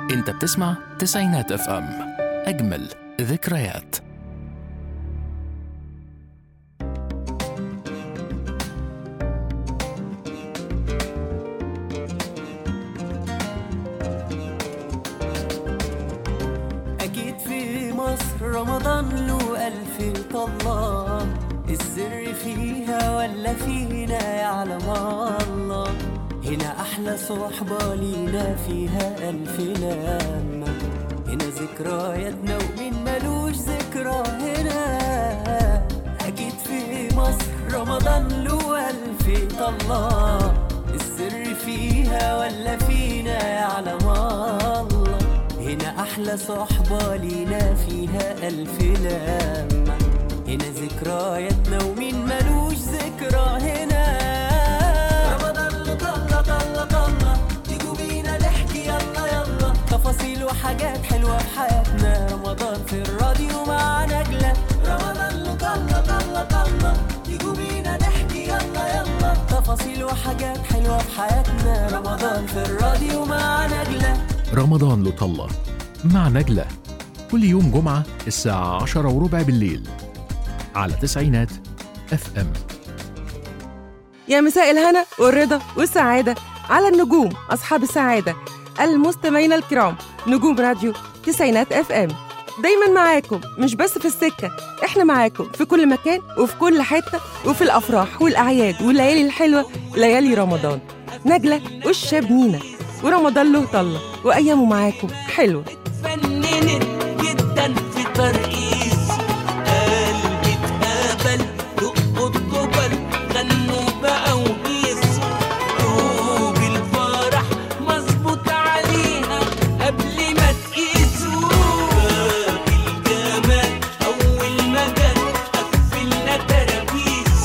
انت بتسمع تسعينات اف ام اجمل ذكريات أكيد في مصر رمضان له ألف طلة السر فيها ولا فينا يعلم الله هنا أحلى صحبة لينا فيها ألف لمة هنا ذكرياتنا ومين ملوش ذكرى هنا أكيد في مصر رمضان له ألف طلة السر فيها ولا فينا يعلم الله هنا أحلى صحبة لينا فيها ألف لمة هنا ذكرياتنا ومين ملوش ذكرى هنا رمضان له طلة طلة طلة تيجوا بينا نحكي يلا يلا تفاصيل وحاجات حلوة في حياتنا رمضان في الراديو مع نجلة رمضان له طلة طلة طلة تيجوا بينا نحكي يلا يلا تفاصيل وحاجات حلوة في حياتنا رمضان في الراديو مع نجلة رمضان له طلة مع نجلة كل يوم جمعة الساعة عشرة وربع بالليل على تسعينات اف ام يا مساء الهنا والرضا والسعادة على النجوم أصحاب السعادة المستمعين الكرام نجوم راديو تسعينات اف ام دايما معاكم مش بس في السكة احنا معاكم في كل مكان وفي كل حتة وفي الأفراح والأعياد والليالي الحلوة ليالي رمضان نجلة والشاب مينا ورمضان له طلة وأيامه معاكم حلوة فننت جدا في ترقيص قلبي اتقبل دقوا الجبل غنوا بقى وهيص قلوب الفرح مظبوط عليها قبل ما تقيسوا باب الجمال أول ما جت قفلنا ترابيس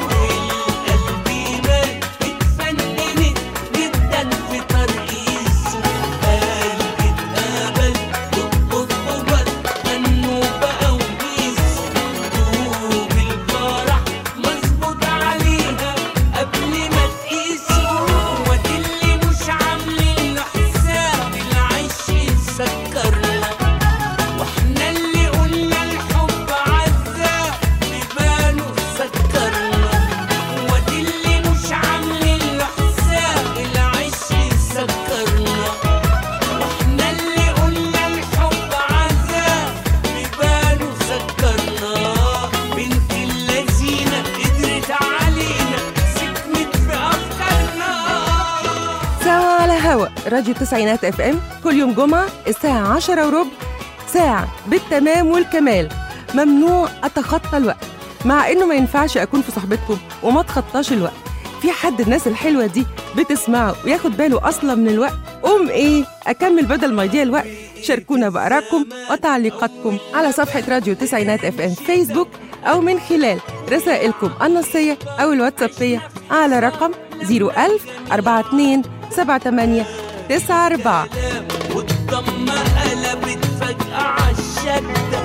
والقلب مات اتفننت جدا في ترقيص قلبي اتقبل دقوا الجبل غنوا بقى وهيص قلوب الفرح مظبوط عليها قبل ما تقيسوا وادي اللي مش عاملين له حساب العيش يسكرنا واحنا اللي قلنا الحب عذاب بباله سكرنا وادي اللي مش عاملين له حساب العيش يسكرنا واحنا اللي قلنا الحب عذاب بباله سكرنا بنت اللذينة قدرت علينا سكنت في أفكارنا ساعة على هوا راديو تسعينات اف ام كل يوم جمعة الساعة عشرة وربع ساعة بالتمام والكمال ممنوع أتخطى الوقت مع إنه ما ينفعش أكون في صحبتكم وما أتخطاش الوقت في حد الناس الحلوة دي بتسمعه وياخد باله أصلا من الوقت قوم إيه أكمل بدل ما يضيع الوقت شاركونا بآرائكم وتعليقاتكم على صفحة راديو تسعينات اف ام فيسبوك أو من خلال رسائلكم النصية أو الواتسابية على رقم 01000 42 78 94 والضمة قلبت فجأة عالشدة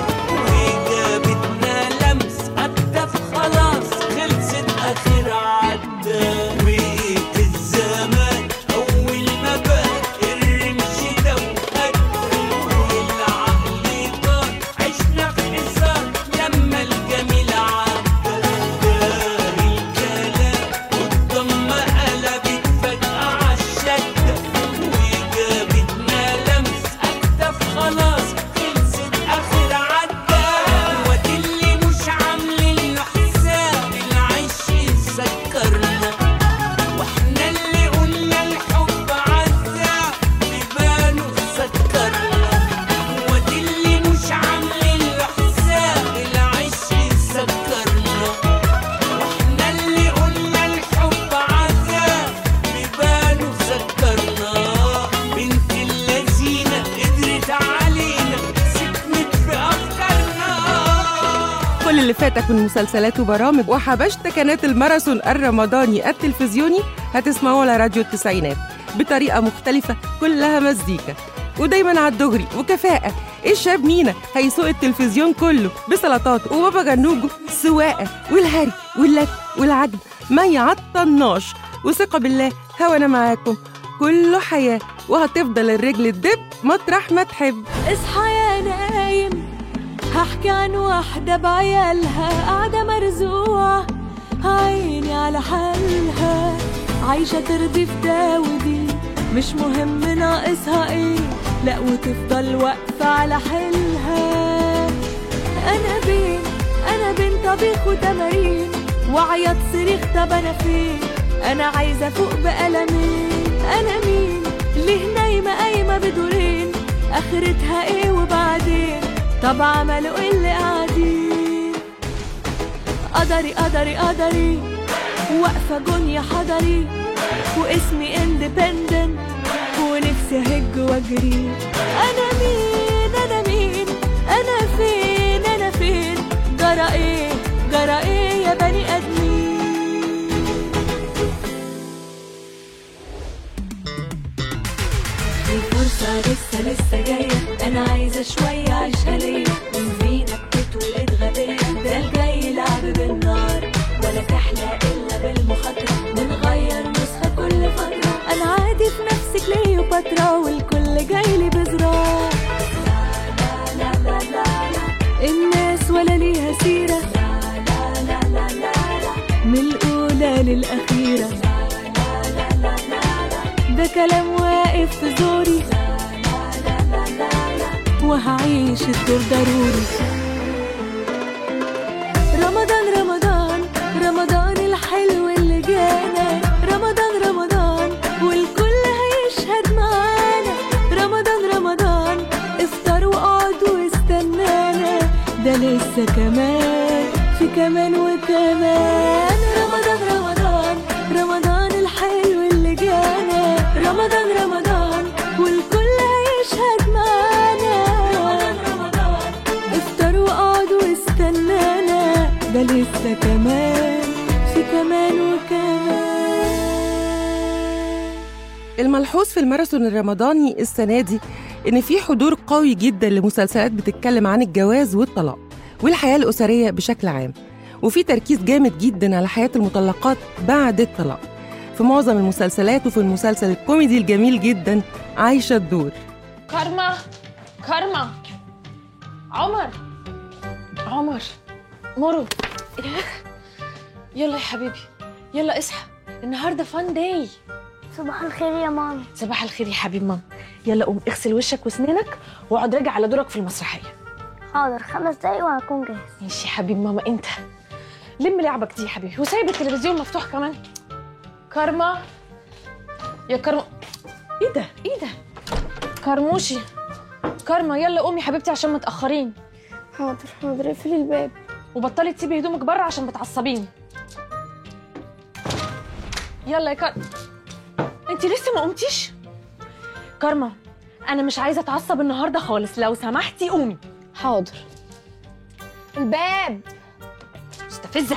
وجابتنا لمس أكتف خلاص خلصت آخر عدة وقت الزمان أول ما بات الرمش ده وهد والعقل طار عشنا في حصار لما الجميل عدى دار الكلام والضمة قلبت فجأة عالشدة وجابتنا لمس أكتف خلاص خلصت آخر عدة وادي اللي مش عاملين له حساب العيش يسكرنا واحنا اللي قلنا الحب عذاب بباله سكرنا وادي اللي مش عاملين له حساب العيش يسكرنا واحنا اللي قلنا الحب عذاب بباله سكرنا بنت اللذينة قدرت علينا سكنت في أفكارنا كل اللي فاتك من مسلسلات وبرامج وحبشت كانت الماراثون الرمضاني التلفزيوني هتسمعوه على راديو التسعينات بطريقة مختلفة كلها مزيكا ودايما على الدغري وكفاءة الشاب مينا هيسوق التلفزيون كله بسلطاته وبابا جنوجه سواقة والهري واللت والعجب ما يعطلناش وثقة بالله هو أنا معاكم كله حياة وهتفضل الرجل تدب مطرح ما تحب اصحى يا نايم هحكي عن واحدة بعيالها قاعدة مرزوعة عيني على حالها عايشة ترضي في ده ودي مش مهم ناقصها ايه لا وتفضل واقفة على حيلها أنا بين أنا بين طبيخ وتمارين وعيط صريخ طب أنا فين أنا عايزة فوق بقلمين أنا مين ليه نايمة قايمة بدورين آخرتها إيه وبعدين طب عملوا إيه اللي قاعدين قدري قدري قدري واقفة جونيا حضري واسمي اندبندنت ونفسي اهج واجري انا مين انا مين انا فين انا فين جرى ايه جرى ايه يا بني ادمين الفرصة لسه لسه جاية أنا عايزة شوية عيشها ليا مين فينا بتتولد غبية ده الجاي لعب بالنار ولا تحلى إلا بالمخاطرة بنغير نسخة كل فترة أنا عادي في نفسي كليوباترا والكل جاي لي بزرار لا لا لا لا لا الناس ولا ليها سيرة لا لا لا لا لا من الأولى للأخيرة ده كلام واقف في زوري وهعيش الدور ضروري رمضان رمضان رمضان الحلو اللي جانا رمضان رمضان والكل هيشهد معانا رمضان رمضان افطر واقعد واستنانا ده لسه كمان في كمان وكمان رمضان رمضان رمضان الحلو اللي جانا رمضان رمضان والكل هيشهد معانا رمضان رمضان افطر واقعد واستنانا ده لسه كمان في كمان وكمان الملحوظ في الماراثون الرمضاني السنة دي إن في حضور قوي جدا لمسلسلات بتتكلم عن الجواز والطلاق والحياة الأسرية بشكل عام وفي تركيز جامد جدا على حياة المطلقات بعد الطلاق في معظم المسلسلات وفي المسلسل الكوميدي الجميل جدا عايشة الدور كارما كارما عمر عمر مرو يلا يا حبيبي يلا اصحى النهارده فان داي صباح الخير يا مامي صباح الخير يا حبيب ماما يلا قوم اغسل وشك واسنانك واقعد راجع على دورك في المسرحيه حاضر خمس دقايق وهكون جاهز ماشي يا حبيب ماما انت لم لعبك دي يا حبيبي وسايب التلفزيون مفتوح كمان كارما يا كارما ايه ده ايه ده كرموشي كارما يلا قومي يا حبيبتي عشان متاخرين حاضر حاضر اقفلي الباب وبطلي تسيبي هدومك بره عشان بتعصبيني يلا يا كارما انت لسه ما قمتيش كارما انا مش عايزه اتعصب النهارده خالص لو سمحتي قومي حاضر الباب مستفزه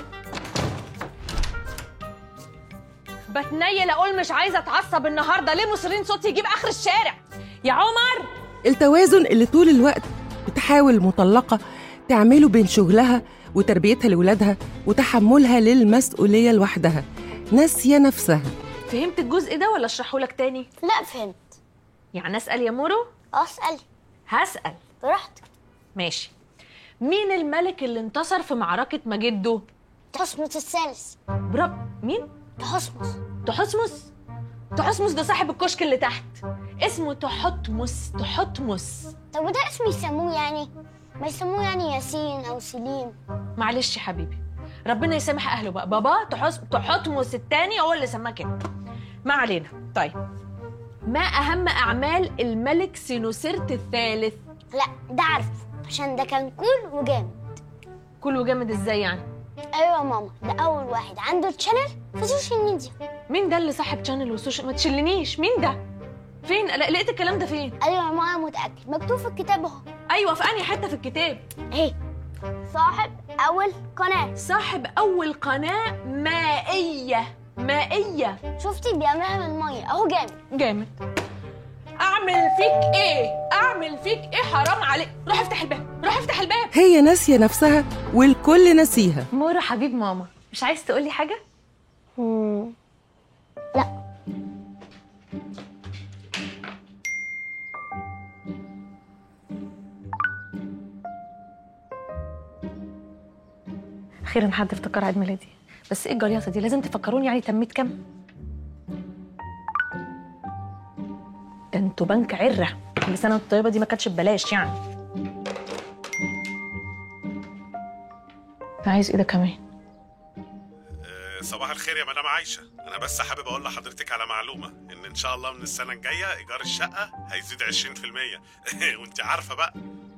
بتنيل اقول مش عايزه اتعصب النهارده ليه مصرين صوتي يجيب اخر الشارع يا عمر التوازن اللي طول الوقت بتحاول المطلقة تعمله بين شغلها وتربيتها لولادها وتحملها للمسؤولية لوحدها ناسية نفسها فهمت الجزء ده ولا اشرحه لك تاني لا فهمت يعني اسال يا مورو اه اسألي هسال براحتك ماشي مين الملك اللي انتصر في معركه مجده تحسمس الثالث برب مين تحسمس تحتمس تحتمس ده صاحب الكشك اللي تحت اسمه تحتمس تحتمس طب وده اسم يسموه يعني ما يسموه يعني ياسين او سليم معلش يا حبيبي ربنا يسامح اهله بقى بابا تحس... تحتمس التاني هو اللي سماه كده ما علينا طيب ما اهم اعمال الملك سينوسرت الثالث لا ده عارفه عشان ده كان كول وجامد كله جامد ازاي يعني ايوه يا ماما ده اول واحد عنده تشانل في السوشيال ميديا مين ده اللي صاحب شانل وسوشيال ما تشلنيش مين ده فين لا لقيت الكلام ده فين ايوه يا ماما متاكد مكتوب في الكتاب اهو ايوه في انهي حته في الكتاب اهي صاحب اول قناه صاحب اول قناه مائيه مائيه شفتي بيعملها من ميه اهو جامد جامد اعمل فيك ايه اعمل فيك ايه حرام عليك روح افتح الباب روح افتح الباب هي ناسية نفسها والكل ناسيها مورو حبيب ماما مش عايز تقولي حاجه مم. لا اخيرا حد افتكر عيد ميلادي بس ايه الجليطه دي لازم تفكروني يعني تميت كام ده انتوا بنك عره كل سنه وانتوا طيبه دي ما كانتش ببلاش يعني عايز ايه ده كمان آه، صباح الخير يا مدام عايشة أنا بس حابب أقول لحضرتك على معلومة إن إن شاء الله من السنة الجاية إيجار الشقة هيزيد 20% وأنت عارفة بقى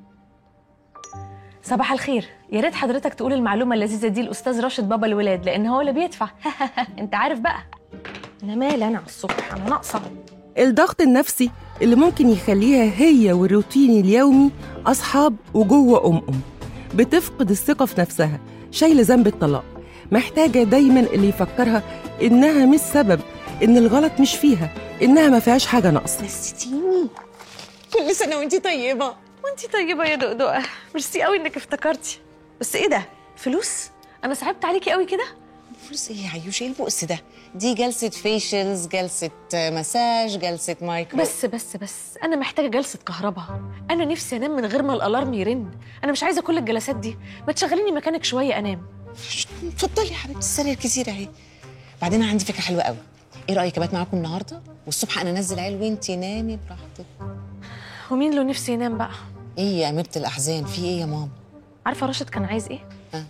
صباح الخير يا ريت حضرتك تقول المعلومه اللذيذه دي الاستاذ راشد بابا الولاد لان هو اللي بيدفع انت عارف بقى انا مالي انا على الصبح انا ناقصه الضغط النفسي اللي ممكن يخليها هي والروتين اليومي أصحاب وجوه أم أم بتفقد الثقة في نفسها شايلة ذنب الطلاق محتاجة دايما اللي يفكرها إنها مش سبب إن الغلط مش فيها إنها ما فيهاش حاجة ناقصة نسيتيني كل سنة وانتي طيبة وانت طيبه يا دقدقه ميرسي قوي انك افتكرتي بس ايه ده فلوس انا صعبت عليكي قوي كده فلوس ايه يا عيوش ايه البؤس ده؟ دي جلسة فيشلز جلسة مساج جلسة مايكرو بس بس بس انا محتاجه جلسه كهرباء انا نفسي انام من غير ما الالارم يرن انا مش عايزه كل الجلسات دي ما تشغليني مكانك شويه انام اتفضلي يا حبيبتي السرير كتير اهي بعدين انا عندي فكرة حلوة قوي ايه رأيك ابات معاكم النهاردة والصبح انا انزل عيل وانتي نامي براحتك ومين له نفسي ينام بقى ايه يا أميرة الأحزان في ايه يا ماما؟ عارفه راشد كان عايز ايه ها؟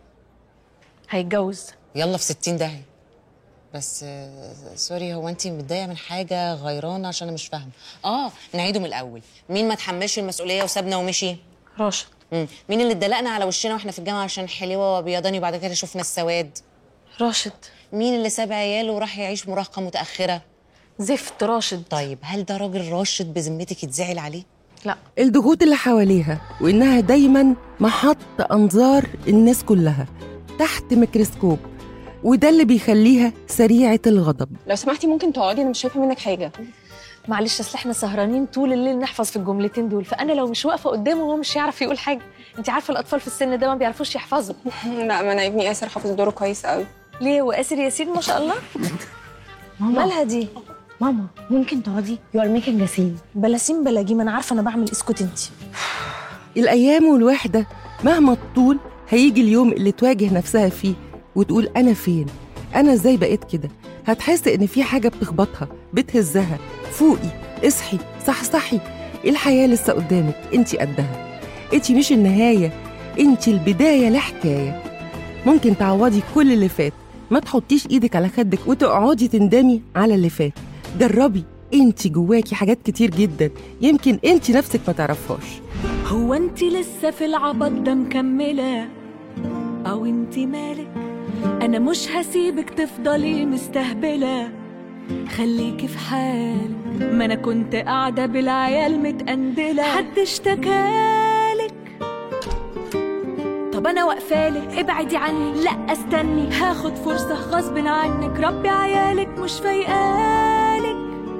هيتجوز يلا في ستين داهية بس آه، سوري هو انتي متضايقة من حاجة غيرانة عشان انا مش فاهمة اه نعيده من الأول مين ما تحملش المسؤولية وسابنا ومشي؟ راشد مم. مين اللي اتدلقنا على وشنا واحنا في الجامعه عشان حلوه وبيضاني وبعد كده شفنا السواد راشد مين اللي ساب عياله وراح يعيش مراهقه متاخره زفت راشد طيب هل ده راجل راشد بذمتك يتزعل عليه لا الضغوط اللي حواليها وإنها دايما محط أنظار الناس كلها تحت ميكروسكوب وده اللي بيخليها سريعة الغضب لو سمحتي ممكن تقعدي انا مش شايفه منك حاجه معلش اصل احنا سهرانين طول الليل نحفظ في الجملتين دول فانا لو مش واقفه قدامه هو مش هيعرف يقول حاجه انت عارفه الاطفال في السن ده ما بيعرفوش يحفظوا لا ما انا ابني ياسر حافظ دوره كويس قوي ليه واسر ياسين ما شاء الله مالها دي ماما ممكن تقعدي يو ار ميكينج سين بلاسين بلاجيم انا عارفه انا بعمل اسكت انت الأيام والوحدة مهما تطول هيجي اليوم اللي تواجه نفسها فيه وتقول أنا فين؟ أنا إزاي بقيت كده؟ هتحس إن في حاجة بتخبطها بتهزها فوقي اصحي صحصحي الحياة لسه قدامك انتي قدها انتي مش النهاية انتي البداية لحكاية ممكن تعوضي كل اللي فات ما تحطيش ايدك على خدك وتقعدي تندمي على اللي فات جربي انتي جواكي حاجات كتير جدا يمكن انتي نفسك ما تعرفهاش هو انت لسه في العبط ده مكملة او انت مالك انا مش هسيبك تفضلي مستهبلة خليكي في حالك ما انا كنت قاعدة بالعيال متقندلة حد اشتكالك طب انا واقفالك ابعدي عني لا استني هاخد فرصة غصب عنك ربي عيالك مش فايقالك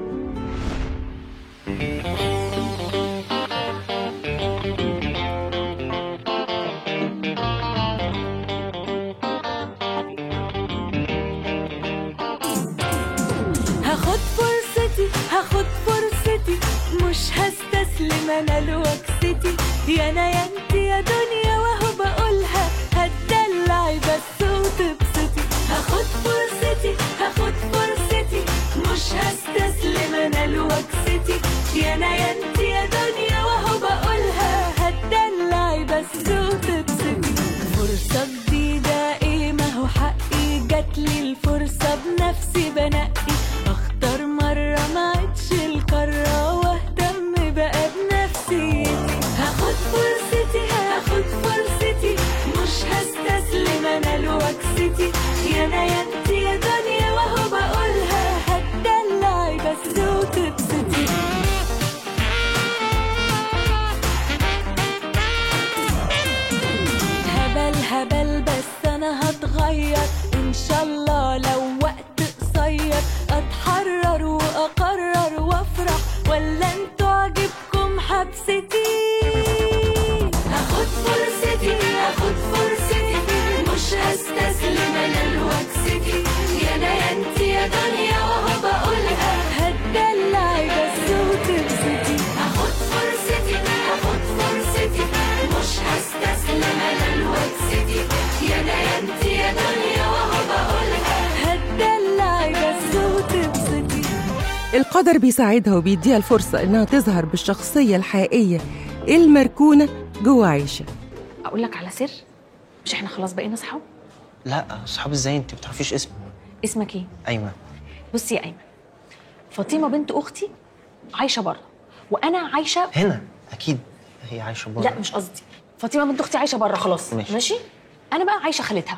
هاخد فرصتي هاخد فرصتي مش هستسلم انا لوكستي يا انا يا انت يا دنيا وهو بقولها هتدلعي بس وتبسطي هاخد فرصتي هاخد فرصتي مش هستسلم انا لوكستي يا انا يا انت يا دنيا وهو بقولها هتدلعي بس وتبسطي فرصة جديدة ايه ما هو حقي جاتلي الفرصة بنفسي بنقي اختار مرة ما عدش القارة واهتم بقى بنفسيتي هاخد فرصتي هاخد فرصتي مش هستسلم انا لوكستي يا انا يا انت يا دنيا وهو بقولها هتدلعي بس القدر بيساعدها وبيديها الفرصة إنها تظهر بالشخصية الحقيقية المركونة جوه عيشة اقول لك على سر مش احنا خلاص بقينا اصحاب لا صحاب ازاي انت ما بتعرفيش اسمي اسمك ايه ايمن بصي يا ايمن فاطمه بنت اختي عايشه بره وانا عايشه هنا اكيد هي عايشه بره لا مش قصدي فاطمه بنت اختي عايشه بره خلاص ماشي. ماشي انا بقى عايشه خالتها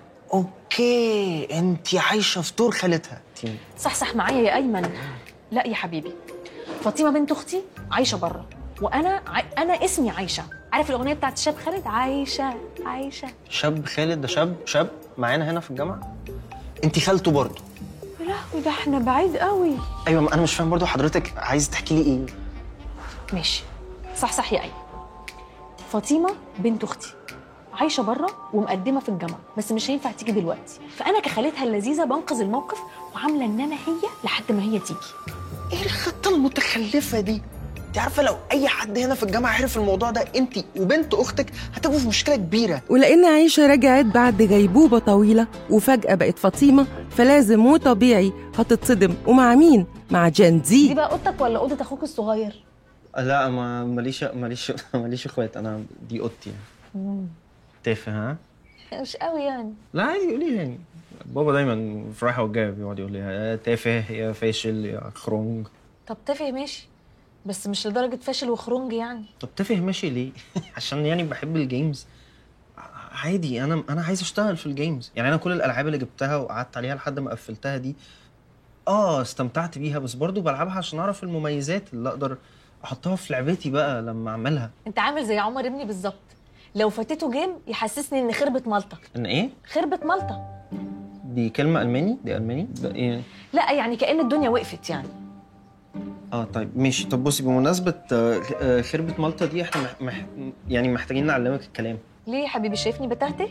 اوكي انت عايشه في دور خالتها انت صح صح معايا يا ايمن لا يا حبيبي فاطمه بنت اختي عايشه بره وانا ع... انا اسمي عايشه عارف الاغنيه بتاعت الشاب خالد عايشه عايشه شاب خالد ده شاب شاب معانا هنا في الجامعه انت خالته برضه يا لهوي ده احنا بعيد قوي ايوه ما انا مش فاهم برضه حضرتك عايز تحكي لي ايه ماشي صح صح يا ايمن فاطمه بنت اختي عايشه بره ومقدمه في الجامعه بس مش هينفع تيجي دلوقتي فانا كخالتها اللذيذه بنقذ الموقف وعامله ان انا هي لحد ما هي تيجي ايه الخطه المتخلفه دي انت عارفه لو اي حد هنا في الجامعه عرف الموضوع ده انت وبنت اختك هتبقوا في مشكله كبيره ولأن عيشة رجعت بعد غيبوبة طويلة وفجأة بقت فاطمة فلازم وطبيعي هتتصدم ومع مين؟ مع جان دي زي بقى اوضتك ولا اوضه اخوك الصغير لا ما ماليش ماليش ماليش اخوات انا دي اوضتي يعني تافه ها مش قوي يعني لا عادي قولي يعني بابا دايما في رايحه وجايه بيقعد يقول لي يا تافه يا فاشل يا خرنج طب تافه ماشي بس مش لدرجه فاشل وخرنج يعني طب تافه ماشي ليه عشان يعني بحب الجيمز عادي انا انا عايز اشتغل في الجيمز يعني انا كل الالعاب اللي جبتها وقعدت عليها لحد ما قفلتها دي اه استمتعت بيها بس برضو بلعبها عشان اعرف المميزات اللي اقدر احطها في لعبتي بقى لما اعملها انت عامل زي عمر ابني بالظبط لو فاتته جيم يحسسني ان خربت مالطه ان ايه خربت مالطه دي كلمه الماني دي الماني ده ايه لا يعني كأن الدنيا وقفت يعني اه طيب ماشي طب بصي بمناسبه آه، آه، خربة مالطا دي احنا مح... مح... يعني محتاجين نعلمك الكلام ليه يا حبيبي شايفني بتهته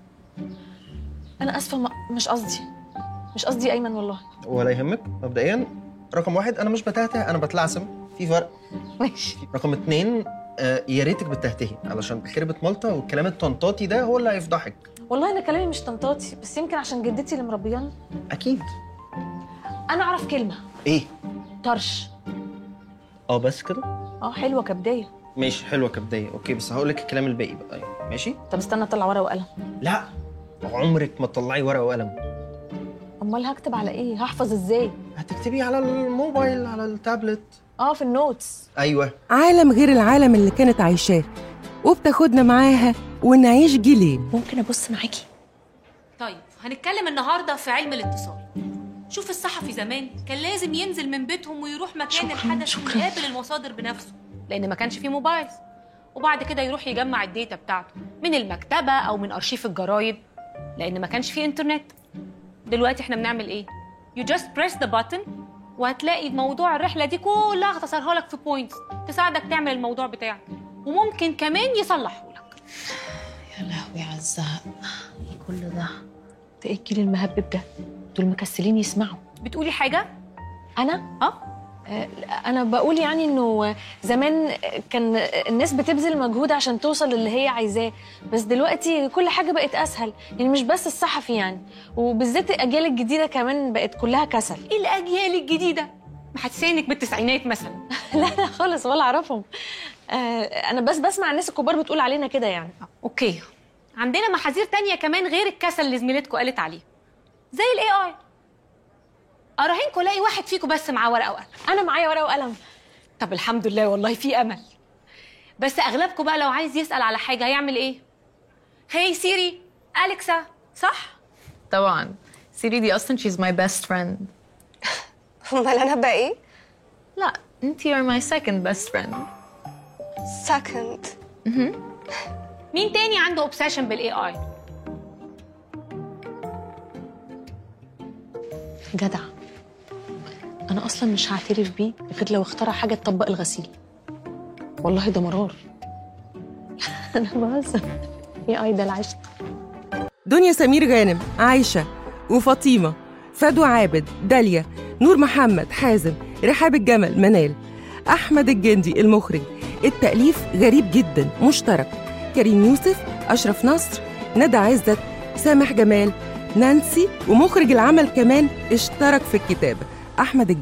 انا اسفه ما مش قصدي مش قصدي ايمن والله ولا يهمك مبدئيا رقم واحد انا مش بتهته انا بتلعثم في فرق ماشي رقم اتنين آه، يا ريتك بتهتهي علشان خربة مالطا والكلام الطنطاطي ده هو اللي هيفضحك والله انا كلامي مش طنطاتي بس يمكن عشان جدتي اللي مربياني اكيد انا اعرف كلمه ايه طرش اه بس كده اه حلوه كبدايه ماشي حلوه كبدايه اوكي بس هقول لك الكلام الباقي بقى أيوة. ماشي طب استنى اطلع ورقه وقلم لا عمرك ما تطلعي ورقه وقلم امال هكتب على ايه هحفظ ازاي هتكتبي على الموبايل على التابلت اه في النوتس ايوه عالم غير العالم اللي كانت عايشاه وبتاخدنا معاها ونعيش جيلين ممكن ابص معاكي طيب هنتكلم النهارده في علم الاتصال شوف الصحفي زمان كان لازم ينزل من بيتهم ويروح مكان الحدث ويقابل المصادر بنفسه لان ما كانش فيه موبايل وبعد كده يروح يجمع الداتا بتاعته من المكتبه او من ارشيف الجرايد لان ما كانش فيه انترنت دلوقتي احنا بنعمل ايه you just press the button وهتلاقي موضوع الرحله دي كلها اختصرها لك في بوينتس تساعدك تعمل الموضوع بتاعك وممكن كمان يصلحه لك يا لهوي على الزهق كل ده ده ايه الجيل المهبب ده دول مكسلين يسمعوا بتقولي حاجه انا اه آه، انا بقول يعني انه زمان كان الناس بتبذل مجهود عشان توصل للي هي عايزاه بس دلوقتي كل حاجه بقت اسهل يعني مش بس الصحفي يعني وبالذات الاجيال الجديده كمان بقت كلها كسل ايه الاجيال الجديده محسسانك بالتسعينات مثلا لا لا خالص ولا اعرفهم آه، انا بس بسمع الناس الكبار بتقول علينا كده يعني اوكي عندنا محاذير تانية كمان غير الكسل اللي زميلتكم قالت عليه زي الاي اي اراهنكم الاقي واحد فيكم بس معاه ورقه وقلم انا معايا ورقه وقلم طب الحمد لله والله في امل بس اغلبكم بقى لو عايز يسال على حاجه هيعمل ايه هي سيري اليكسا صح طبعا سيري دي اصلا she's my best friend امال انا بقى ايه لا انت are my second best friend second مين تاني عنده اوبسيشن بالاي اي جدع انا اصلا مش هعترف بيه غير لو اخترع حاجه تطبق الغسيل والله ده مرار انا بهزر ايه اي ده العشق دنيا سمير غانم عايشة وفاطمة فدوى عابد داليا نور محمد حازم رحاب الجمل منال أحمد الجندي المخرج التأليف غريب جدا مشترك كريم يوسف أشرف نصر ندى عزت سامح جمال نانسي ومخرج العمل كمان اشترك في الكتابة أحمد الجندي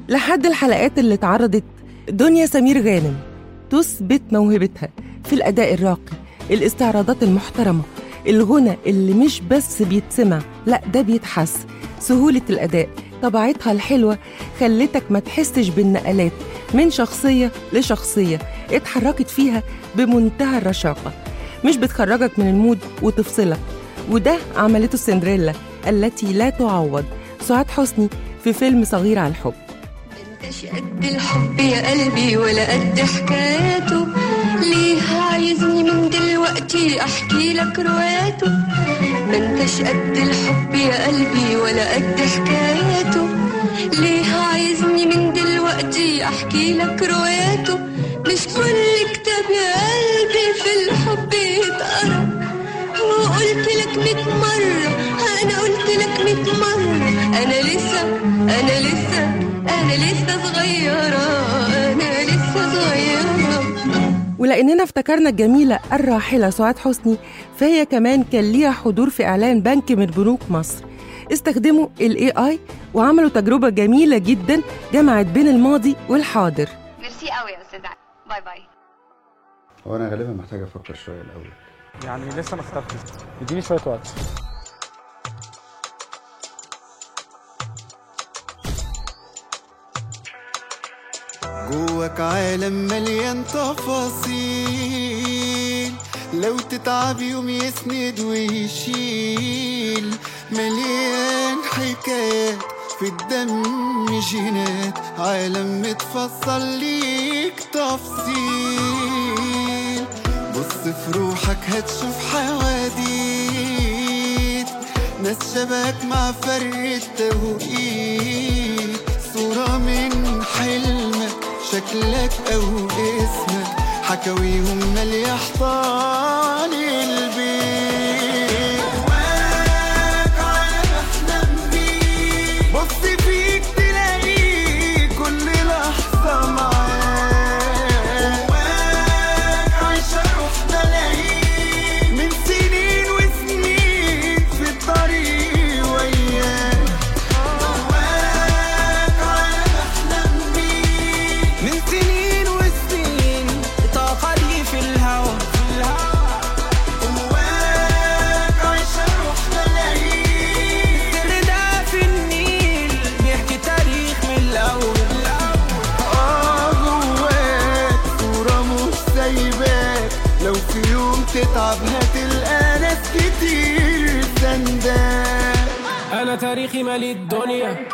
لحد الحلقات اللي اتعرضت دنيا سمير غانم تثبت موهبتها في الأداء الراقي الاستعراضات المحترمة الغنى اللي مش بس بيتسمع لا ده بيتحس سهولة الأداء طبيعتها الحلوة خلتك ما تحسش بالنقلات من شخصية لشخصية اتحركت فيها بمنتهى الرشاقة مش بتخرجك من المود وتفصلك وده عملته سندريلا التي لا تعوض سعاد حسني في فيلم صغير على الحب انتش قد الحب يا قلبي ولا قد حكاياته ليه عايزني من دلوقتي احكي لك رواياته ما انتش قد الحب يا قلبي ولا قد حكاياته ليه عايزني من دلوقتي احكي لك رواياته مش كل كتاب يا قلبي في الحب يتقرا وقلت لك ميت مرة أنا قلت لك ميت مرة أنا لسه أنا لسه أنا لسه صغيرة أنا لسه صغيرة ولأننا افتكرنا الجميلة الراحلة سعاد حسني فهي كمان كان ليها حضور في إعلان بنك من بنوك مصر استخدموا ال AI وعملوا تجربة جميلة جدا جمعت بين الماضي والحاضر ميرسي قوي يا استاذ علي باي باي هو انا غالبا محتاج افكر شويه الاول يعني لسه ما اخترتش اديني شويه وقت جواك عالم مليان تفاصيل لو تتعب يوم يسند ويشيل مليان حكايات في الدم جينات عالم متفصل ليك تفصيل بص في روحك هتشوف حواديت ناس شبك مع فرق التوقيت صورة من حلمك شكلك أو اسمك حكاويهم مالية حيطان البيت جواك عالم أحلام بيك بص فيك تلاقيه كل لحظة معاك جواك عايشة روح ملايين من سنين وسنين في الطريق وياك جواك عالم أحلام بيك من سنين وسنين طاقة دي في الهوا جواك عايشة روح ملايين السر ده في النيل بيحكي تاريخ من الأول آه جواك صورة مش سايباك لو في يوم تتعب هتلقى ناس كتير سنداك انا تاريخي مالي الدنيا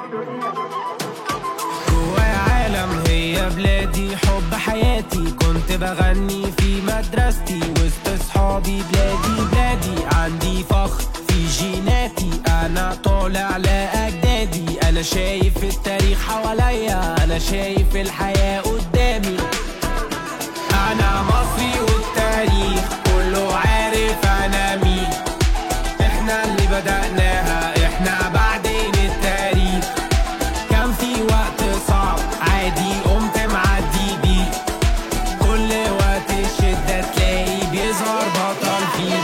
جوايا عالم هي بلادي حب حياتي كنت بغني في مدرستي وسط صحابي بلادي بلادي عندي فخر في جيناتي انا طالع لاجدادي انا شايف التاريخ حواليا انا شايف الحياة قدامي انا مصري والتاريخ كله عارف انا مين احنا اللي بدأناها احنا بعدين التاريخ كان في وقت صعب عادي قمت معدي بيه كل وقت الشدة تلاقي بيظهر بطل فيه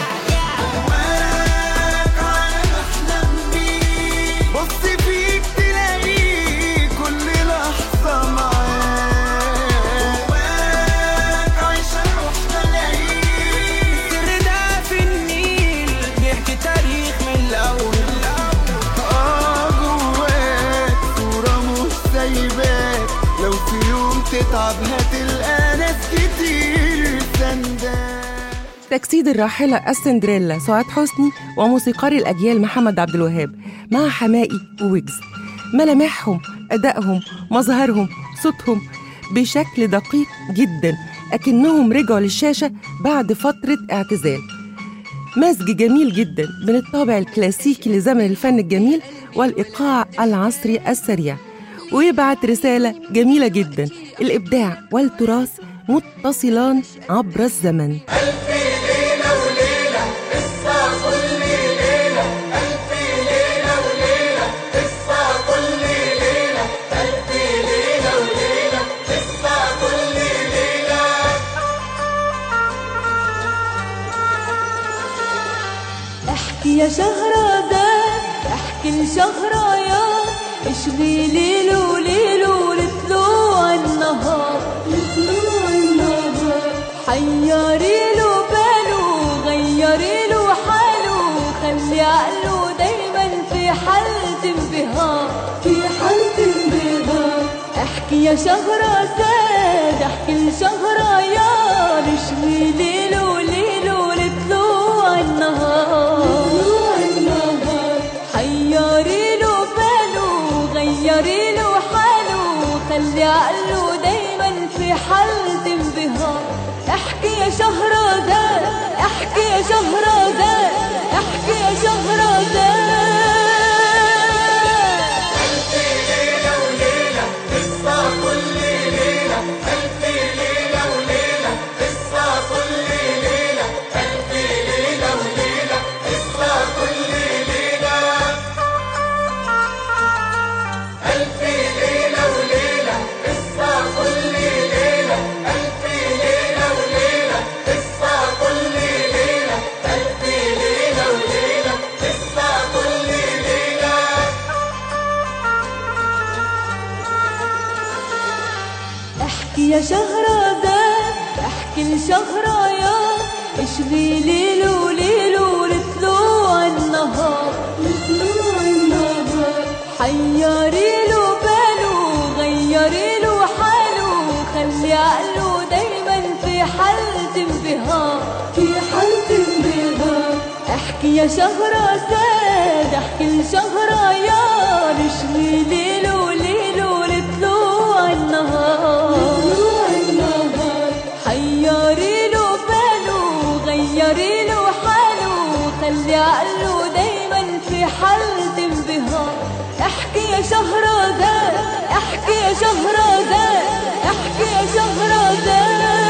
جواك عالم أحلام بيك بص فيك تلاقيه كل لحظة معاك جواك عايشة روح ملايين السر ده في النيل بيحكي تاريخ من الأول آه جواك صورة مش سايباك لو في يوم تتعب هتلقى ناس كتير سنداك تجسيد الراحلة السندريلا سعاد حسني وموسيقار الأجيال محمد عبد الوهاب مع حمائي وويجز ملامحهم أدائهم مظهرهم صوتهم بشكل دقيق جدا أكنهم رجعوا للشاشة بعد فترة اعتزال مزج جميل جدا بين الطابع الكلاسيكي لزمن الفن الجميل والإيقاع العصري السريع ويبعت رسالة جميلة جدا الإبداع والتراث متصلان عبر الزمن احكي يا شهرزاد احكي لشهريار اشغي ليل وليل حيري له باله غيري له حاله خلي عقله دايما في حالة انبهار في حالة انبهار احكي يا شهرزاد احكي لشهريار اشوي ليله وليله لطلوع النهار حيري له باله غيري له حاله خلي عقله دايما في حالة انبهار احكي يا شهرزاد احكي يا شهرزاد احكي يا شهرزاد احكي يا شهرزاد احكي لشهريار اشغي ليل وليل لطلوع النهار لطلوع النهار حيري له باله غيري له حاله خلي عقله دايما في حالة انبهار في حالة انبهار احكي يا شهرزاد احكي لشهريار اشغي ليل وليل لطلوع النهار حيري له باله غيري له حاله خلي عقله دايما في حالة انبهار احكي يا شهرزاد احكي يا شهرزاد احكي يا شهرزاد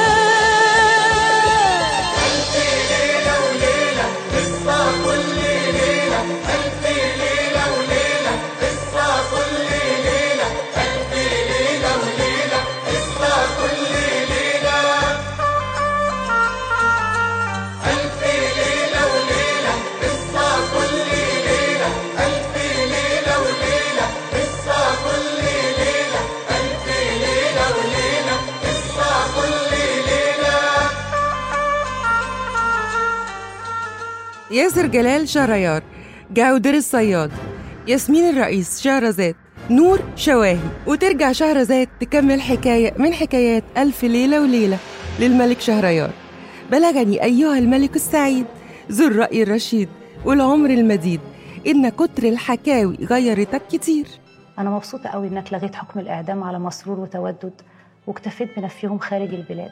ياسر جلال شهريار جودر الصياد ياسمين الرئيس شهرزاد نور شواهي وترجع شهرزاد تكمل حكاية من حكايات ألف ليلة وليلة للملك شهريار بلغني أيها الملك السعيد ذو الرأي الرشيد والعمر المديد إن كتر الحكاوي غيرتك كتير أنا مبسوطة قوي إنك لغيت حكم الإعدام على مسرور وتودد واكتفيت بنفيهم خارج البلاد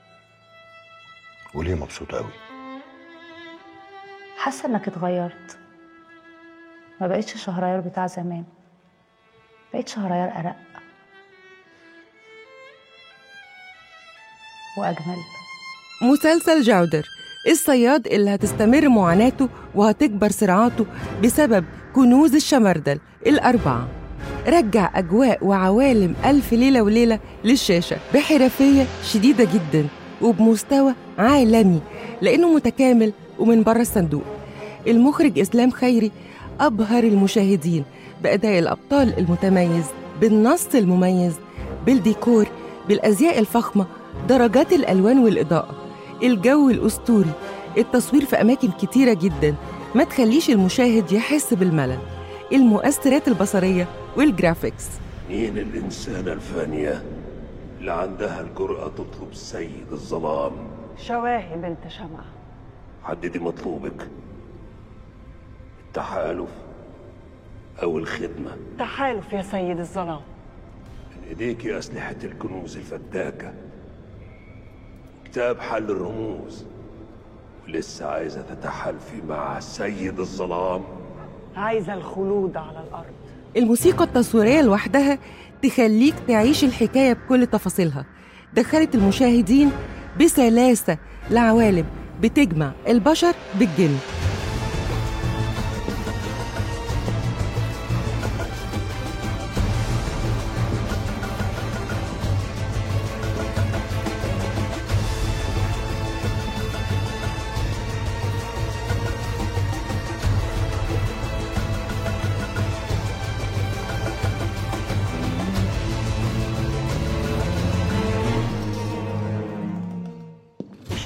وليه مبسوط قوي حاسة إنك اتغيرت ما بقتش شهريار بتاع زمان بقيت شهريار أرق وأجمل مسلسل جودر الصياد اللي هتستمر معاناته وهتكبر صراعاته بسبب كنوز الشمردل الأربعة رجع أجواء وعوالم ألف ليلة وليلة للشاشة بحرفية شديدة جدا وبمستوى عالمي لأنه متكامل ومن بره الصندوق المخرج إسلام خيري أبهر المشاهدين بأداء الأبطال المتميز بالنص المميز بالديكور بالأزياء الفخمة درجات الألوان والإضاءة الجو الأسطوري التصوير في أماكن كتيرة جدا ما تخليش المشاهد يحس بالملل المؤثرات البصرية والجرافيكس مين الإنسانة الفانية اللي عندها الجرأة تطلب سيد الظلام شواهي بنت شمعة حددي مطلوبك التحالف أو الخدمة تحالف يا سيد الظلام من إيديكي أسلحة الكنوز الفتاكة كتاب حل الرموز ولسه عايزة تتحالفي مع سيد الظلام عايزة الخلود على الأرض الموسيقى التصويرية لوحدها تخليك تعيش الحكاية بكل تفاصيلها دخلت المشاهدين بسلاسة لعوالم بتجمع البشر بالجن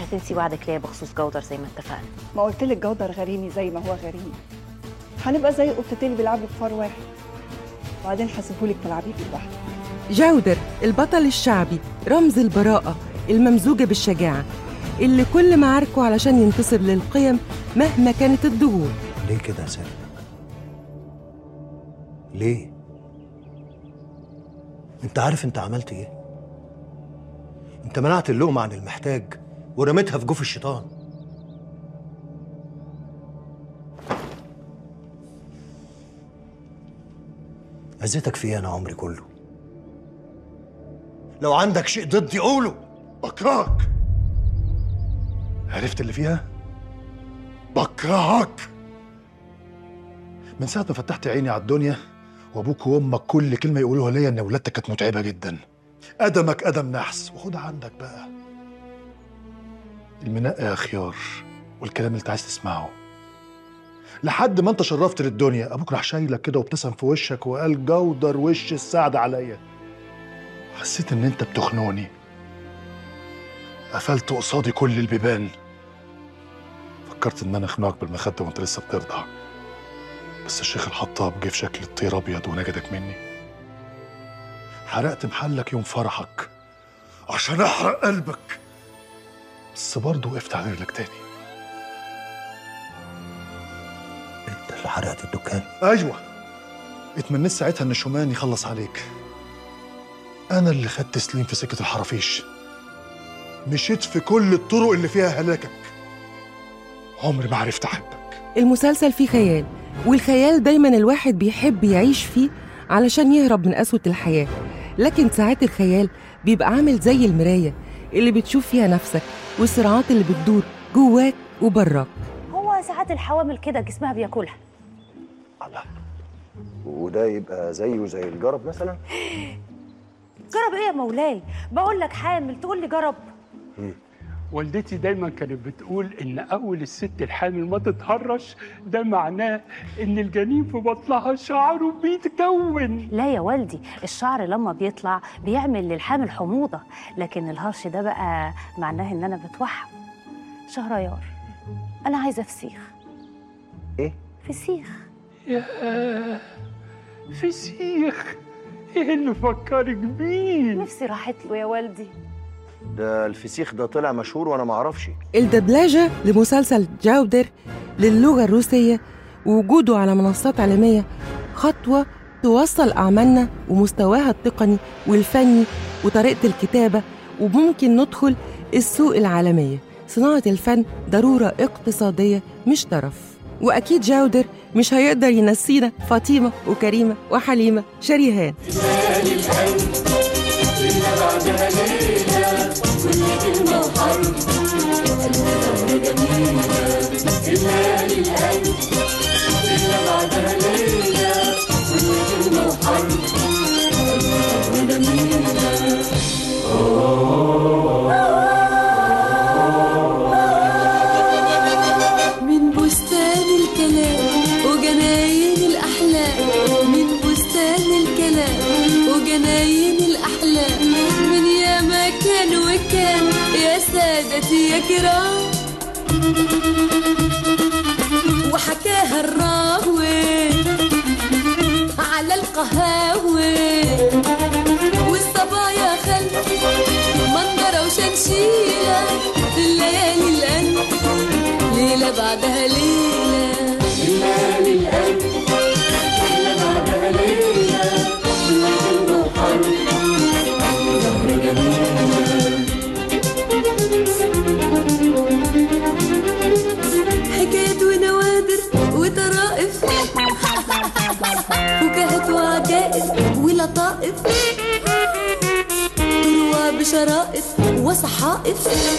هتنسي وعدك ليا بخصوص جودر زي ما اتفقنا ما قلت لك جودر غريمي زي ما هو غريمي هنبقى زي قطتين اللي بيلعبوا بفار واحد وبعدين هسيبهولك تلعبيه لوحدك جودر البطل الشعبي رمز البراءة الممزوجة بالشجاعة اللي كل معاركه علشان ينتصر للقيم مهما كانت الضغوط ليه كده يا سامي ليه انت عارف انت عملت ايه انت منعت اللقمة عن المحتاج ورميتها في جوف الشيطان أذيتك في ايه انا عمري كله لو عندك شيء ضدي قوله بكرهك عرفت اللي فيها؟ بكرهك من ساعة ما فتحت عيني على الدنيا وابوك وامك كل كلمة يقولوها ليا ان ولادتك كانت متعبة جدا قدمك قدم نحس وخد عندك بقى المنقى يا خيار والكلام اللي انت عايز تسمعه لحد ما انت شرفت للدنيا ابوك راح شايلك كده وابتسم في وشك وقال جودر وش السعد عليا حسيت ان انت بتخنقني قفلت قصادي كل البيبان فكرت ان انا اخنقك بالمخده وانت لسه بترضع بس الشيخ الحطاب جه في شكل الطير ابيض ونجدك مني حرقت محلك يوم فرحك عشان احرق قلبك بس برضه وقفت على رجلك تاني انت اللي حرقت الدكان ايوه اتمنيت ساعتها ان شومان يخلص عليك انا اللي خدت سليم في سكه الحرافيش مشيت في كل الطرق اللي فيها هلاكك عمري ما عرفت احبك المسلسل فيه خيال والخيال دايما الواحد بيحب يعيش فيه علشان يهرب من قسوة الحياة لكن ساعات الخيال بيبقى عامل زي المراية اللي بتشوف فيها نفسك والصراعات اللي بتدور جواك وبراك هو ساعات الحوامل كده جسمها بياكلها وده يبقى زيه زي الجرب مثلا جرب ايه يا مولاي بقول لك حامل تقول لي جرب والدتي دايما كانت بتقول ان اول الست الحامل ما تتهرش ده معناه ان الجنين في بطنها شعره بيتكون لا يا والدي الشعر لما بيطلع بيعمل للحامل حموضة لكن الهرش ده بقى معناه ان انا بتوحم شهريار انا عايزة فسيخ ايه فسيخ يا فسيخ ايه اللي فكرك بيه نفسي راحت له يا والدي ده الفسيخ ده طلع مشهور وانا ما اعرفش الدبلجة لمسلسل جاودر للغة الروسية ووجوده على منصات عالمية خطوة توصل أعمالنا ومستواها التقني والفني وطريقة الكتابة وممكن ندخل السوق العالمية صناعة الفن ضرورة اقتصادية مش طرف وأكيد جاودر مش هيقدر ينسينا فاطمة وكريمة وحليمة شريهان ليالي القلب اللي بعدها ليلة كل كلمة وحرب النهار جميلة الليالي القلب اللي بعدها ليلة كل كلمة وحرب النهار جميلة من بستان الكلام وجناين الأحلام من بستان الكلام وجناين الأحلام من يا مكان وكان يا سادتي يا كرام وحكاها الراوي على القهاوي والصبايا خلف منظرة وشمشيرة الليالي القلب ليلة بعدها ليلة الليالي القلب اللي بعدها ليلة كل كلمة وحرب النهار جميلة حكايات ونوادر وطرائف فكاهات وعجائز ولطائف تروى بشرائط وصحائف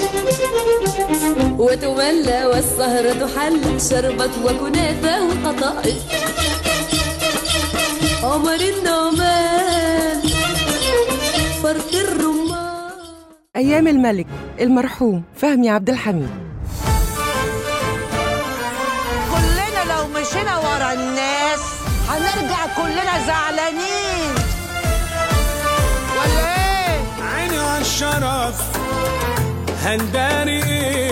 وتملى والسهرة حل شربت وكنافة وقطائف عمر النعمان فرط الرمان أيام الملك المرحوم فهمي عبد الحميد كلنا لو مشينا ورا الناس هنرجع كلنا زعلانين ولا ايه عيني عالشرف هنداري ايه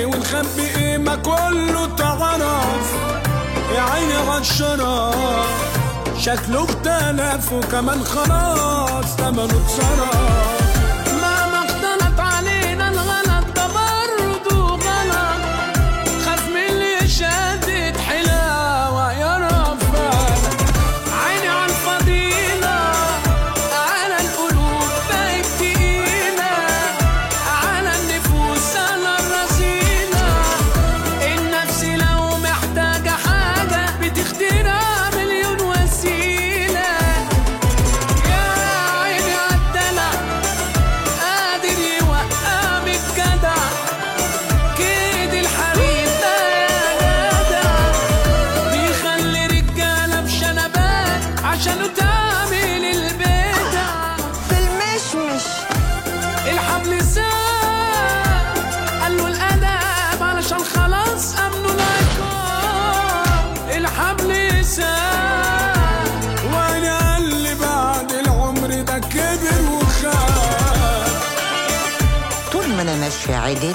مخبي ايه ما كله تعرف يا عيني عالشرف شكله اختلف وكمان خلاص تمنه اتصرف مهما اختلط علينا الغلط ده برضه غلط خاف من اللي شدت حلاوة يا رفاق عيني عالفضيلة على القلوب بقت تقيلة على النفوس أنا الرذيلة النفس لو محتاجة حاجة بتخترع مليون وسيلة يا عيني عالدلع قادر يوقع بالجدع كيد الحريم ده يا جدع بيخلي رجالة بشنبات عشانه تعمل البدع في المشمش الحبل ساب قال له الادب علشان خلاص امنوا العقاب الحبل ساب وانا اللي بعد العمر ده كبر وخاب طول ما انا ماشيه عدل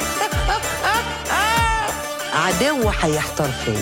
عدو هيحتار فيا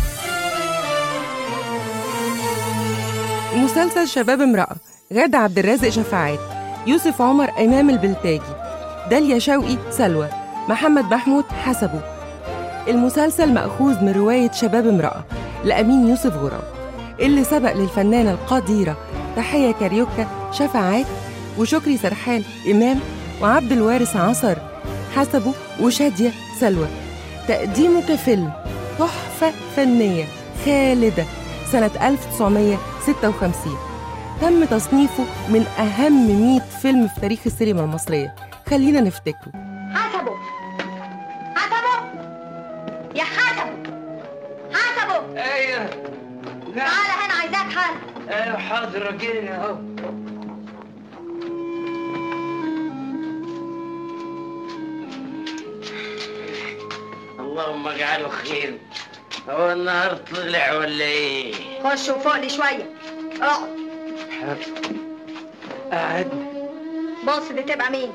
مسلسل شباب امرأة غادة عبد الرازق شفاعات يوسف عمر إمام البلتاجي داليا شوقي سلوى محمد محمود حسبه المسلسل مأخوذ من رواية شباب امرأة لأمين يوسف غراب اللي سبق للفنانة القديرة تحية كاريوكا شفاعات وشكري سرحان إمام وعبد الوارث عصر حسبه وشادية سلوى تقديمه كفيلم تحفة فنية خالدة سنة 1956 تم تصنيفه من أهم 100 فيلم في تاريخ السينما المصرية خلينا نفتكره حسبه حسبه يا حسبه حسبه ايوه تعالى هنا عايزاك حل ايوه حاضر اجيني اهو اللهم اجعله خير هو النهار طلع ولا ايه؟ خش وفوق لي شويه اقعد حاضر قعد بص دي تبقى مين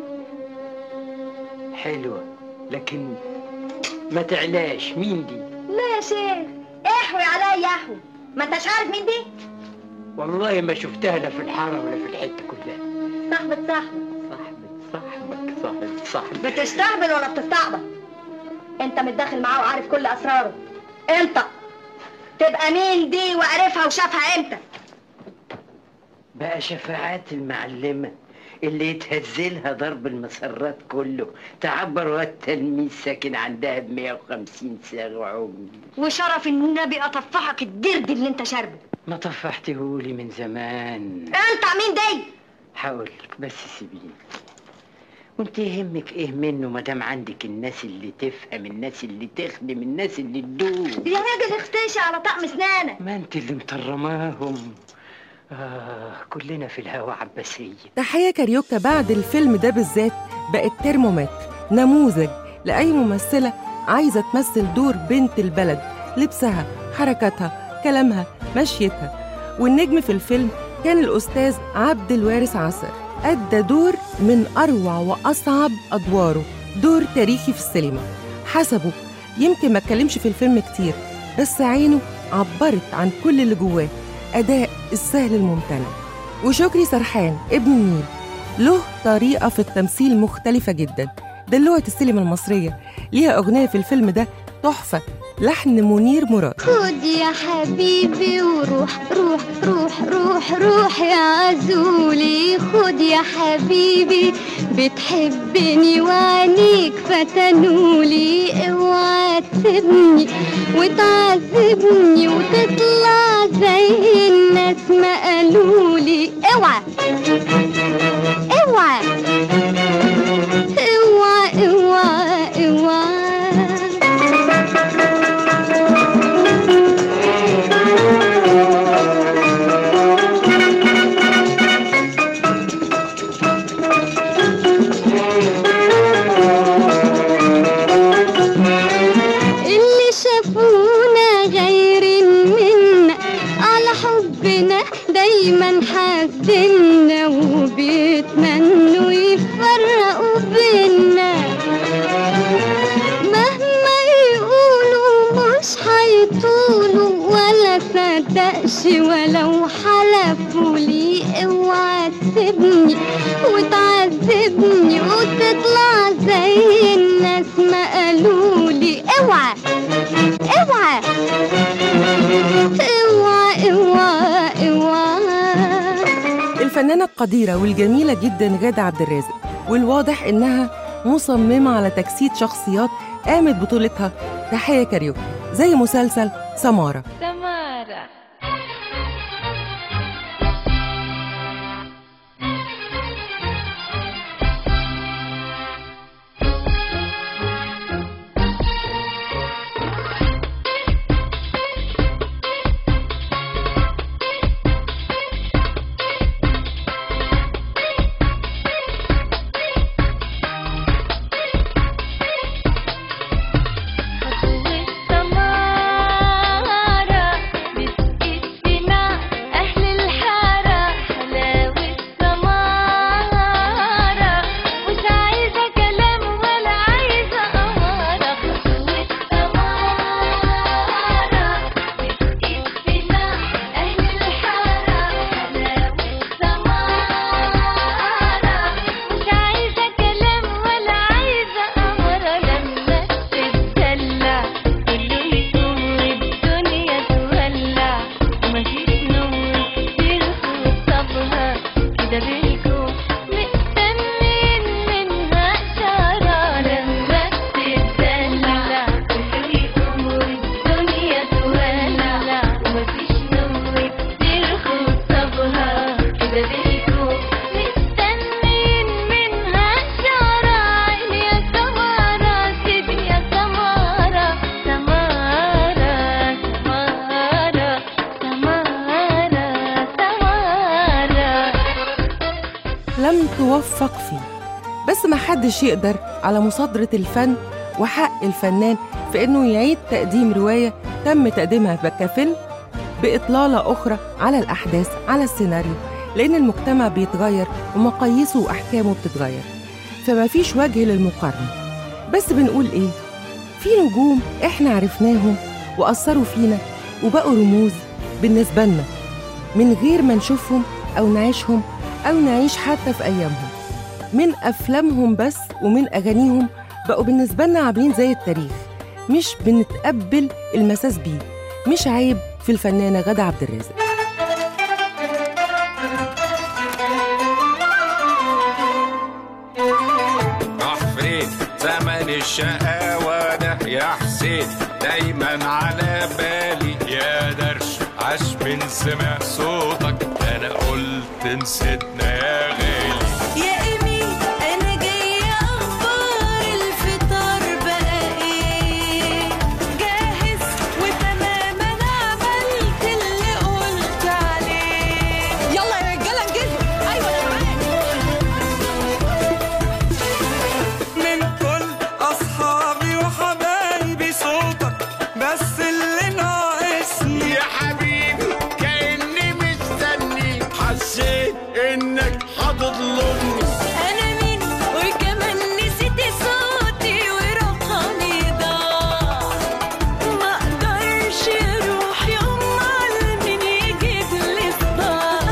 حلوة لكن ما تعلاش مين دي؟ لا يا شيخ احوي عليا يا احوي ما انتش عارف مين دي والله ما شفتها لا في الحارة ولا في الحتة كلها صاحبة صاحبة صاحبك صاحب صاحب بتستهبل ولا بتستعبط انت متداخل معاه وعارف كل اسراره انت تبقى مين دي وعرفها وشافها امتى بقى شفاعات المعلمة اللي يتهزلها ضرب المسرات كله تعبر والتلميذ ساكن عندها ب 150 ساغ وعمي وشرف النبي اطفحك الدرد اللي انت شاربه ما طفحتهولي من زمان انت مين دي هقولك بس سيبيني وانت يهمك ايه منه مادام عندك الناس اللي تفهم الناس اللي تخدم الناس اللي تدوب يا راجل اختشي على طقم اسنانك ما انت اللي مطرماهم آه كلنا في الهوا عباسية تحية كاريوكا بعد الفيلم ده بالذات بقت ترمومتر نموذج لأي ممثلة عايزة تمثل دور بنت البلد لبسها حركاتها كلامها مشيتها والنجم في الفيلم كان الأستاذ عبد الوارث عصر أدى دور من أروع وأصعب أدواره دور تاريخي في السينما حسبه يمكن ما اتكلمش في الفيلم كتير بس عينه عبرت عن كل اللي جواه أداء السهل الممتنع وشكري سرحان ابن النيل له طريقة في التمثيل مختلفة جدا دلوقتي السينما المصرية ليها أغنية في الفيلم ده تحفة لحن منير مراد خد يا حبيبي وروح روح روح روح روح يا عزولي خد يا حبيبي بتحبني وعينيك فتنولي اوعى تسيبني وتعذبني وتطلع زي الناس ما قالولي اوعى اوعى اوعى اوعى اوعى اللي شافونا غير منا على حبنا دايما حاسدنا وبيتمنوا القديرة والجميلة جدا غادة عبد الرازق والواضح إنها مصممة على تجسيد شخصيات قامت بطولتها تحية كاريوكي زي مسلسل سمارة سمارة سمارة بتقيس بناء أهل الحارة حلاوة سمارة مش عايزة كلام ولا عايزة أمارة خطوة سمارة بتقيس بناء أهل الحارة حلاوة سمارة مش عايزة كلام ولا عايزة أمارة لما تتدلع كله يقوم والدنيا تولع ومفيش نور ترخو صبها كده بيكون مستنين منها إشارة لما تتدلع كله يقوم والدنيا تولع ومفيش نور ترخو صبها كده بيكون مستنين منها إشارة عيني يا سمارة سيدي يا سمارة سمارة سمارة سمارة سمارة لم توفق فيه بس ما حدش يقدر على مصادرة الفن وحق الفنان في إنه يعيد تقديم رواية تم تقديمها كفيلم بإطلالة أخرى على الأحداث على السيناريو لأن المجتمع بيتغير ومقاييسه وأحكامه بتتغير فما فيش وجه للمقارنة بس بنقول إيه في نجوم إحنا عرفناهم وأثروا فينا وبقوا رموز بالنسبة لنا من غير ما نشوفهم أو نعيشهم أو نعيش حتى في أيامهم من أفلامهم بس ومن أغانيهم بقوا بالنسبة لنا عاملين زي التاريخ مش بنتقبل المساس بيه مش عيب في الفنانة غادة عبد الرازق عفريت زمن الشقاوة ده يا حسين دايما على بالي يا درش عاش من سمع صوتك انا قلت نسيتنا يا غالي يا إيمي أنا جاية أخبار الفطار بقى إيه جاهز وتمام أنا عملت اللي قلت عليه يلا يا رجالة انجزوا أيوة أنا من كل اصحابي وحبايبي صوتك بس اللي ناقصني يا حبيبي كأني مستني حسيت انك هتطلبني أنا مين وكمان نسيت صوتي ورقمي ضاع ما أقدرش أروح يوم على مين يجيب لي صداع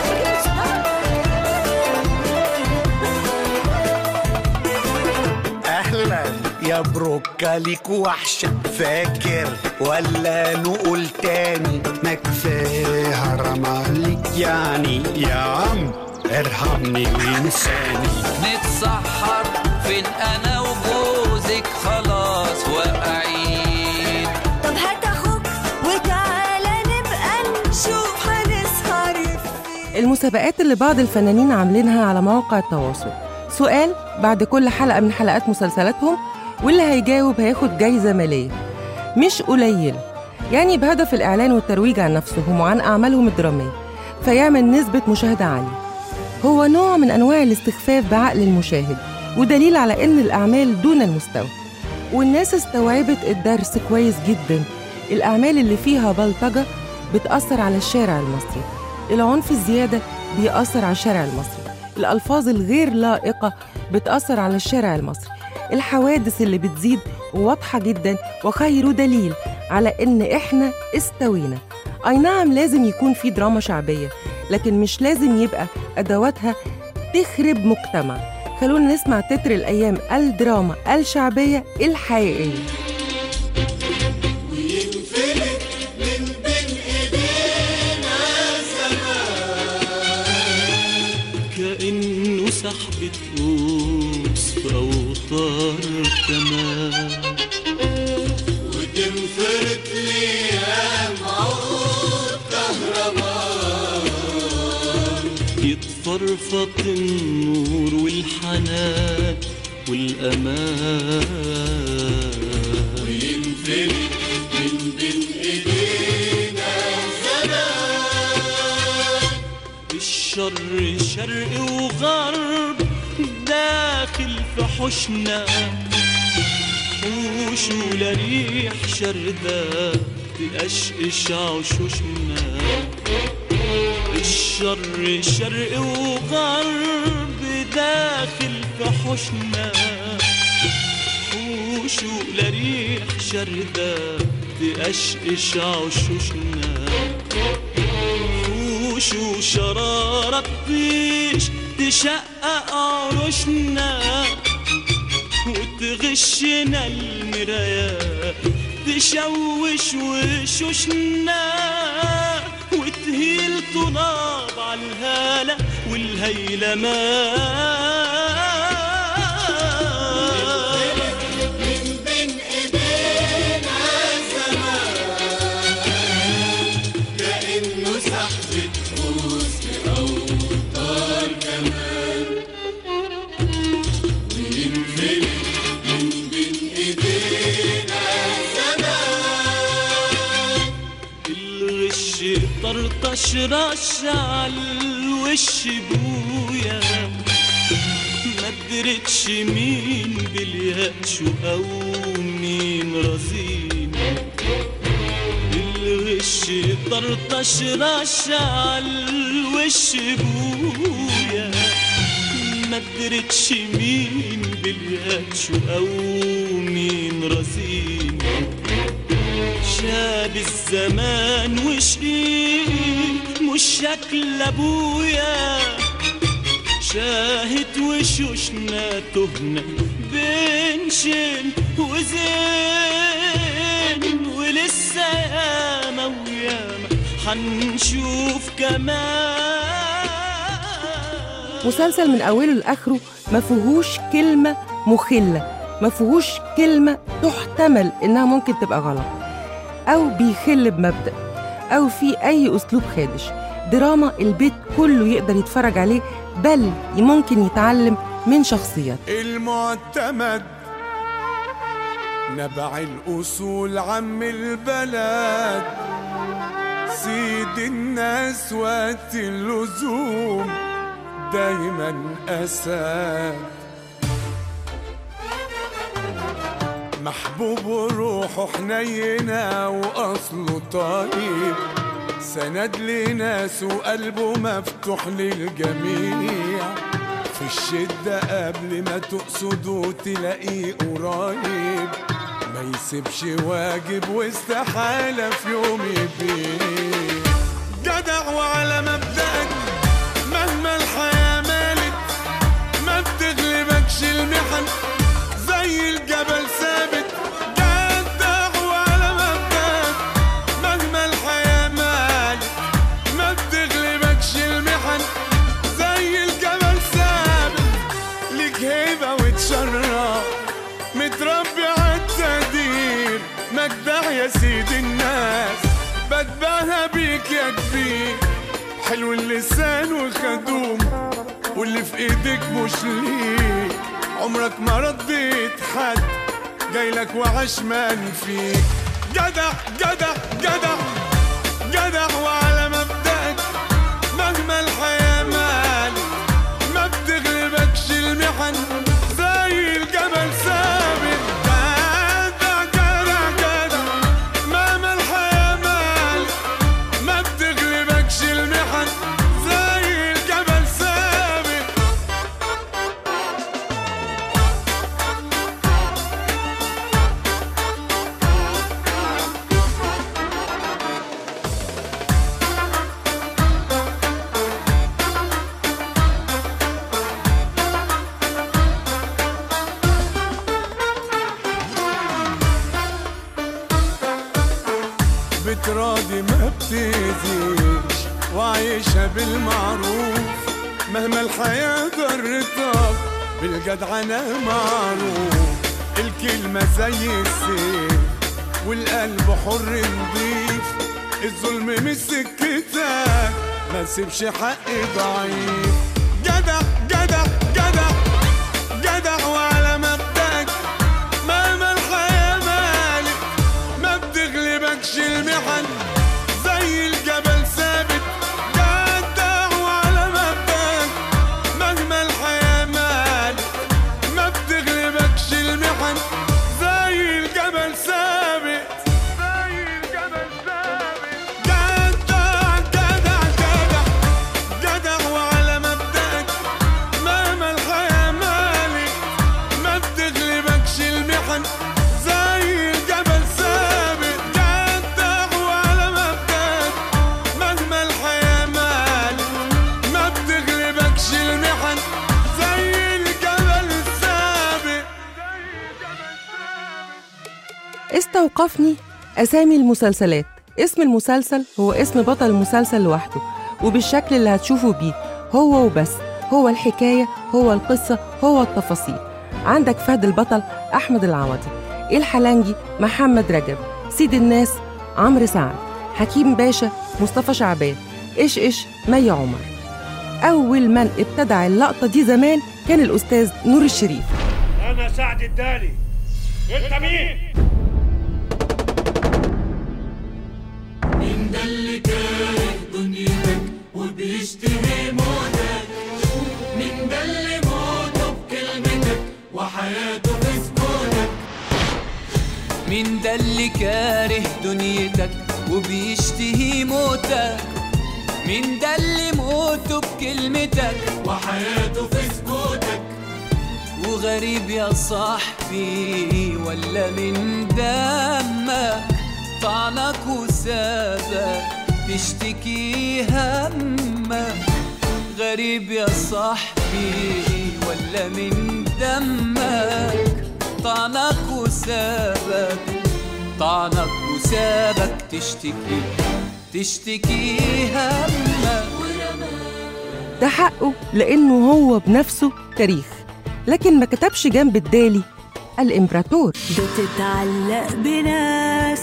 اهلا يا بروكا ليك وحشة فاكر ولا نقول تاني ما كفاية حرام عليك يعني يا عم ارحمني وانساني نتسحر فين انا وجوزك خلاص واقعين طب هات أخوك وتعالى نبقى نشوف هنسهر المسابقات اللي بعض الفنانين عاملينها على مواقع التواصل سؤال بعد كل حلقة من حلقات مسلسلاتهم واللي هيجاوب هياخد جايزة مالية مش قليلة يعني بهدف الإعلان والترويج عن نفسهم وعن أعمالهم الدرامية فيعمل نسبة مشاهدة عالية هو نوع من أنواع الاستخفاف بعقل المشاهد ودليل على إن الأعمال دون المستوى والناس استوعبت الدرس كويس جدا الأعمال اللي فيها بلطجة بتأثر على الشارع المصري العنف الزيادة بيأثر على الشارع المصري الألفاظ الغير لائقة بتأثر على الشارع المصري الحوادث اللي بتزيد واضحة جدا وخير دليل على إن إحنا استوينا أي نعم لازم يكون في دراما شعبية لكن مش لازم يبقى أدواتها تخرب مجتمع خلونا نسمع تتر الأيام الدراما الشعبية الحقيقية وينفلت من بين ايدينا زمان سحبة قوس في أوتار كمان وتنفرد ليام عود كهرباء يتفرفط النور والحنان والأمان وينفرد من بين ايدينا زمان الشر شرق وغرب داخل في حوشنا حوش ولا ريح شردة تقشقش عشوشنا الشر شرق وغرب داخل في حوشنا حوش ولا ريح شردة تقشقش عشوشنا وش وشرارة تطيش تشقق عروشنا وتغشنا المرايات تشوش وشوشنا وتهيل طناب على الهالة والهيلمان من بين ايدينا زمان كأنه سحبة فوز في أوتار كمان وينفلت من بين ايدينا زمان الغش طرطش رش عالوش بويا ما درتش مين باليأس او مين رزين الغش طرطش رش عالوش بويا ما درتش مين باليأس او مين رزين شاب الزمان وشقيق مش شكل ابويا شاهد وشوشنا تهنا بين شين وزين ولسه ياما وياما حنشوف كمان مسلسل من اوله لاخره ما فيهوش كلمه مخله ما فيهوش كلمه تحتمل انها ممكن تبقى غلط او بيخل بمبدا او في اي اسلوب خادش دراما البيت كله يقدر يتفرج عليه بل ممكن يتعلم من شخصيات المعتمد نبع الأصول عم البلد سيد الناس وقت اللزوم دايما أسد محبوب وروحه حنينة وأصله طيب سند لناس وقلبه مفتوح للجميع في الشدة قبل ما تقصده تلاقيه قريب ما يسيبش واجب واستحالة في يوم يبيع جدع وعلى مبدأك مهما الحياة مالت ما بتغلبكش المحن زي الجبل ثابت جدع وعلى مبدأك مهما الحياة مالت ما بتغلبكش المحن زي الجبل ثابت ليك هيبة وتشرف متربي عالتقدير مجدع يا سيد الناس بتباهى بيك يا كبير حلو اللسان وخدوم واللي في ايدك مش ليك عمرك ما رديت حد جايلك وعشمان فيك جدع جدع جدع جدع وعلى مبدأك مهما الحياة مالك ما بتغلبكش المحن زي الجبل ثابت جدع جدع جدع مهما الحياة مالك ما بتغلبكش المحن زي الجبل ثابت بتراضي ما بتأذيش وعايشة بالمعروف مهما الحياة ضرتك بالجدعنة معروف الكلمة زي السيف والقلب حر نضيف الظلم مش سكتك ما تسيبش حق ضعيف جدع جدع جدع جدع وعلى مبدأك مهما الحياة مالك ما بتغلبكش المحن زي الجبل ثابت جدع وعلى مبدأك مهما الحياة مالك ما بتغلبكش المحن زي الجبل ثابت زي الجبل ثابت جدع جدع جدع جدع وعلى مبدأك مهما الحياة مالك ما بتغلبكش المحن زي الجبل ثابت جدع وعلى مبدأك مهما الحياة مالك ما بتغلبكش المحن زي الجبل ثابت استوقفني أسامي المسلسلات اسم المسلسل هو اسم بطل المسلسل لوحده وبالشكل اللي هتشوفوا بيه هو وبس هو الحكاية هو القصة هو التفاصيل عندك فهد البطل أحمد العوضي الحلنجي محمد رجب سيد الناس عمرو سعد حكيم باشا مصطفى شعبان إيش إيش مي عمر أول من ابتدع اللقطة دي زمان كان الأستاذ نور الشريف انا سعد الدالي انت مين مين ده اللي كاره دنيتك وبيشتهي موتك مين ده اللي موته بكلمتك وحياته في سكوتك مين ده اللي كاره دنيتك وبيشتهي موتك مين ده اللي موته بكلمتك وحياته في سكوتك وغريب يا صاحبي ولا من دمك طعنك وسابك تشتكي همك غريب يا صاحبي ولا من دمك طعنك وسابك طعنك وسابك تشتكي تشتكي همك ده حقه لأنه هو بنفسه تاريخ لكن ما كتبش جنب الدالي الإمبراطور بتتعلق بناس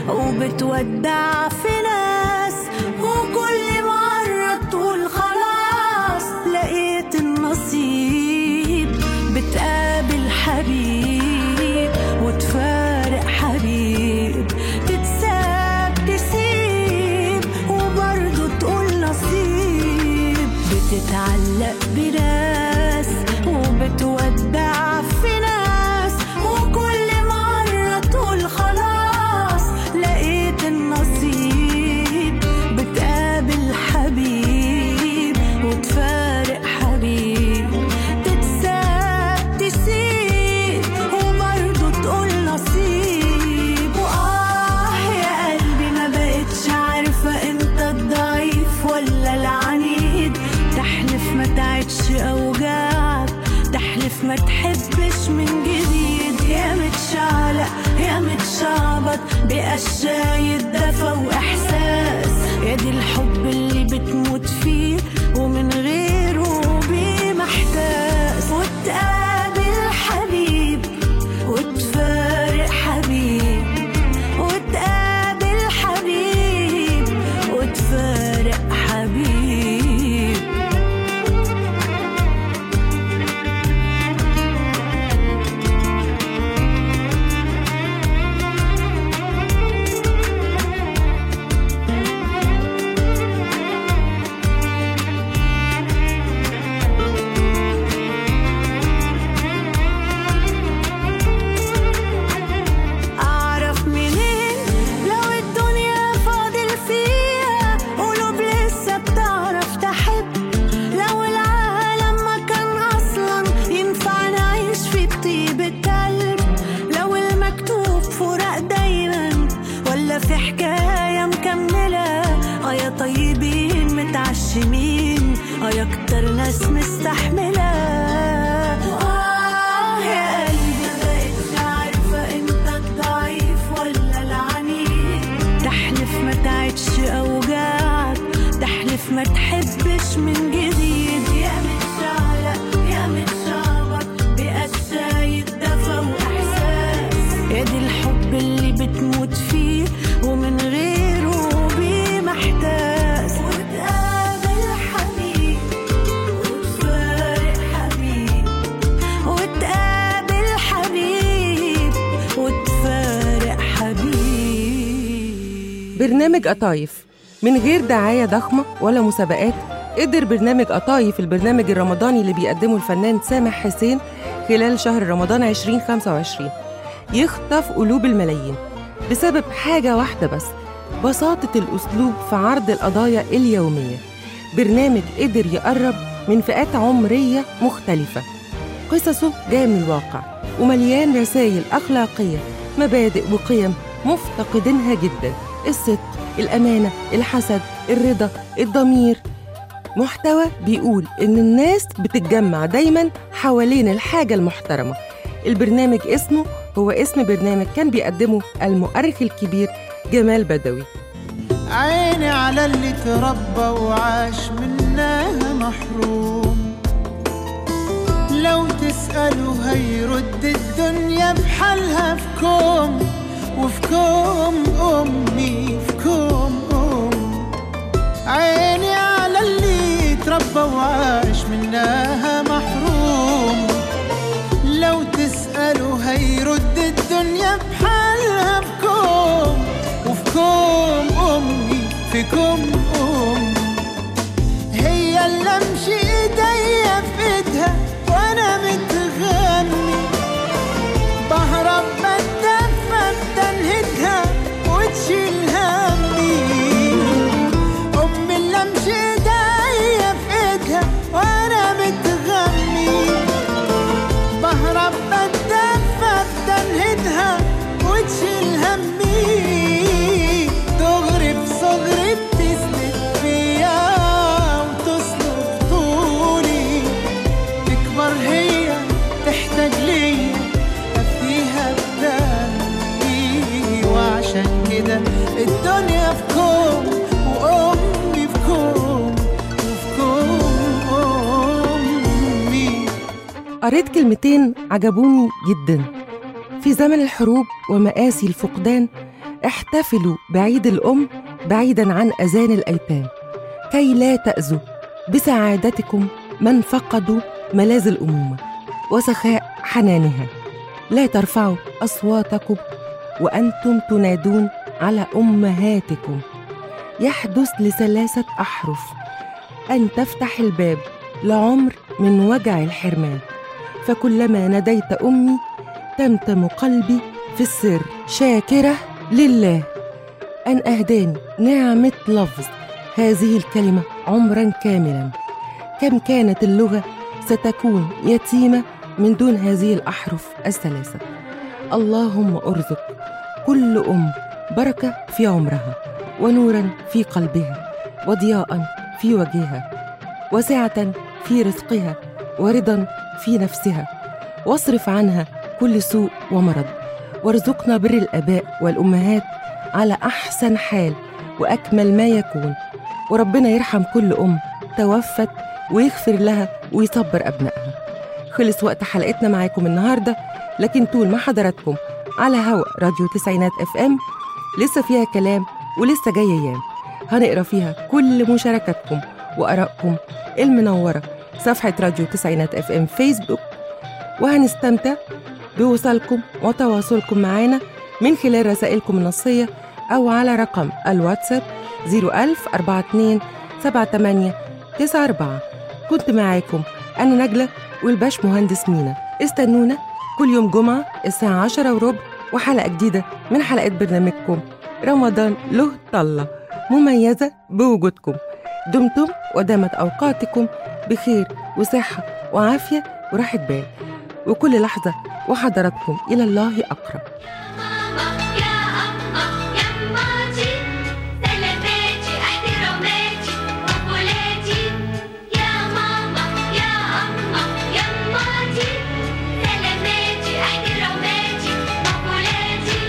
وبتودع في ناس وكل مرة تقول خلاص لقيت النصيب بتقابل حبيب وتفارق حبيب تتساب تسيب وبرضه تقول نصيب بتتعلق بناس وبتودع في ناس وكل مرة تقول خلاص لقيت النصيب بتقابل حبيب وتفارق حبيب تتساب تسيب وبرضه تقول نصيب وآه يا قلبي ما بقتش عارفة انت الضعيف ولا العنيد تحلف ما تعدش أوجاعك تحلف ما تحبش من جديد يا متشعلق يا متشعبط بقشاية دفى وإحساس يا دي الحب اللي بتموت فيه ومن غيره بيه محتاس وتقابل حبيب وتفارق حبيب وتقابل حبيب وتفارق حبيب أعرف منين لو الدنيا فاضل فيها قلوب لسه بتعرف تحب لو العالم ما كان أصلا ينفع نعيش في طيبة قلب لو المكتوب فراق دايما ولا في حكاية مكملة اه يا طيبين متعشمين اه يا كتر ناس مستحملة آه يا قلبي ما بقتش عارفة انت الضعيف ولا العنيد تحلف ما تعدش اوجاعك تحلف ما تحبش من جديد يا برنامج قطايف من غير دعاية ضخمة ولا مسابقات قدر برنامج قطايف البرنامج الرمضاني اللي بيقدمه الفنان سامح حسين خلال شهر رمضان 2025 يخطف قلوب الملايين بسبب حاجة واحدة بس بساطة الأسلوب في عرض القضايا اليومية برنامج قدر يقرب من فئات عمرية مختلفة قصصه جاية من الواقع ومليان رسائل أخلاقية مبادئ وقيم مفتقدينها جدا الصدق الأمانة الحسد الرضا الضمير محتوى بيقول إن الناس بتتجمع دايما حوالين الحاجة المحترمة البرنامج اسمه هو اسم برنامج كان بيقدمه المؤرخ الكبير جمال بدوي عيني على اللي تربى وعاش منها محروم لو تسأله هيرد الدنيا بحالها في كوم وفي كوم أمي في كوم أم عيني على اللي تربى وعاش منها محروم لو تسأله هيرد الدنيا بحالها في كوم وفي كوم أمي في كوم أم هي اللي امشي ايديا في ايدها وانا متغني بهرب بتدفى بتنهدها وتشيل همي امي اللي امشي ايديا في ايدها وانا متغني بهرب بتدفى بتنهدها وتشيل همي دغري بصغري بتسند فيا وتصلب طولي تكبر هي تحتاج ليا افديها بدمي وعشان كده الدنيا في كوم وامي في كوم وفي كوم امي قريت كلمتين عجبوني جدا في زمن الحروب ومآسي الفقدان احتفلوا بعيد الأم بعيدا عن أذان الأيتام كي لا تأذوا بسعادتكم من فقدوا ملاذ الأمومة وسخاء حنانها لا ترفعوا أصواتكم وأنتم تنادون على أمهاتكم يحدث لثلاثة أحرف أن تفتح الباب لعمر من وجع الحرمان فكلما ناديت أمي تمتم قلبي في السر شاكرة لله أن أهداني نعمة لفظ هذه الكلمة عمرا كاملا كم كانت اللغة ستكون يتيمة من دون هذه الأحرف الثلاثة اللهم أرزق كل أم بركة في عمرها ونورا في قلبها وضياء في وجهها وسعة في رزقها ورضا في نفسها واصرف عنها كل سوء ومرض وارزقنا بر الآباء والأمهات على أحسن حال وأكمل ما يكون وربنا يرحم كل أم توفت ويغفر لها ويصبر أبنائها خلص وقت حلقتنا معاكم النهاردة لكن طول ما حضراتكم على هوا راديو تسعينات اف ام لسه فيها كلام ولسه جاي ايام هنقرا فيها كل مشاركاتكم وارائكم المنوره صفحه راديو تسعينات اف ام فيسبوك وهنستمتع بوصالكم وتواصلكم معنا من خلال رسائلكم النصيه او على رقم الواتساب 01000 42 78 94 كنت معاكم انا نجله والباش مهندس مينا استنونا كل يوم جمعة الساعة عشرة وربع وحلقة جديدة من حلقات برنامجكم رمضان له طلة مميزة بوجودكم دمتم ودامت أوقاتكم بخير وصحة وعافية وراحة بال وكل لحظة وحضراتكم إلى الله أقرب يماتي سلاماتي احتراماتي مقولاتي يا ماما يا أما يماتي سلاماتي احتراماتي مقولاتي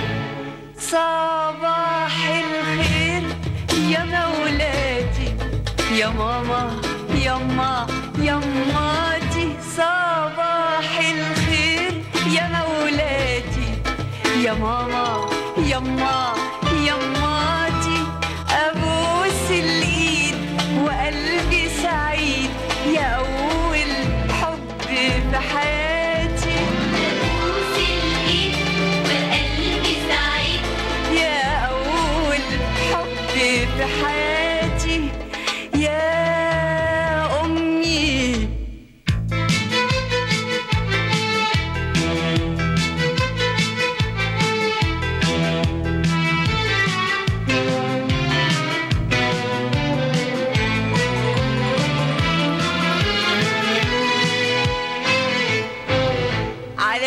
صباح الخير يا مولاتي يا ماما يما يماتي صباح الخير يا مولاتي يا ماما يما يماتي ابوس الايد وقلبي سعيد يا اول حب في حياتي ابوس الايد وقلبي سعيد يا اول حب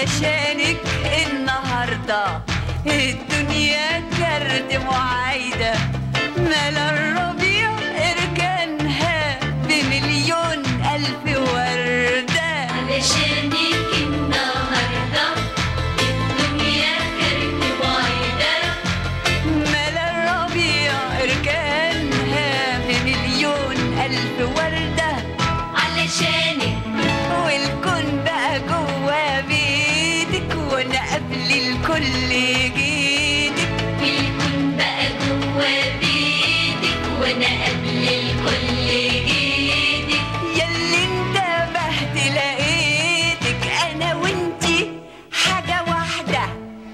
علشانك النهاردة الدنيا كرد معايدة مال الربيع اركانها بمليون ألف وردة علشانك النهاردة الدنيا كرد معايدة مال الربيع اركانها بمليون ألف وردة علشانك والكون بقى جوا بيتك وانا قبل الكل جيتك الكون بقى جوا بيتك وانا قبل الكل جيتك ياللي انتبهت لقيتك انا وانتي حاجة واحدة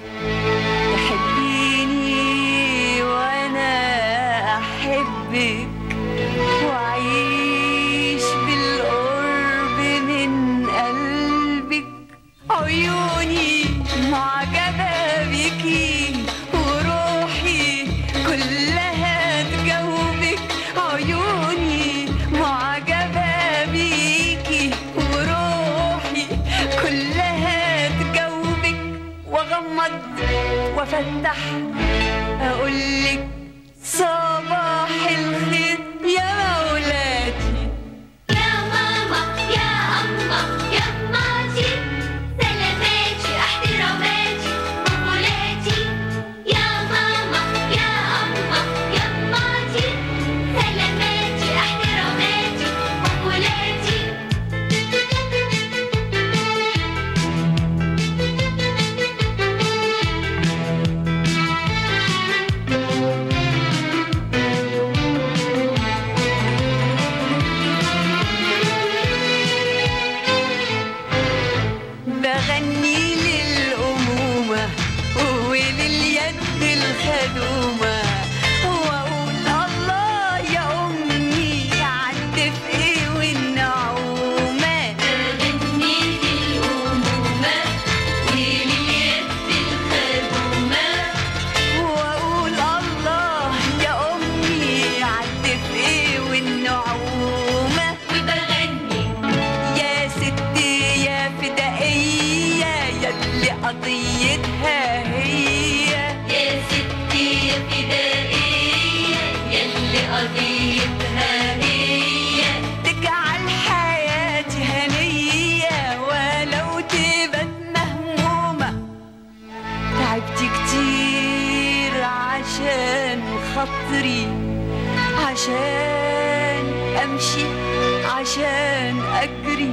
تحبيني وانا احبك وأعيش بالقرب من قلبك عيوني معجبة بيكي وروحي كلها تجاوبك عيوني معجبة بيكي وروحي كلها تجاوبك واغمض وافتح اقولك صباح الخير يا مولاتي يا ماما يا أما يا ماتي سلاماتي احتراماتي مقولاتي يا ماما يا أما يا ماتي سلاماتي احتراماتي مقولاتي بغني للأمومة ولليد الخدومة وأقول الله يا أمي عالدفء والنعومة بغني للأمومة ولليد الخدومة وأقول الله يا أمي عالدفء والنعومة وبغني يا ستي يا فدائية يلي قضيتها هي يا ستي يا فدائية يلي قضيتها هي تجعل حياتي هنية ولو تبقى مهمومة تعبت كتير عشان خاطري عشان امشي عشان اجري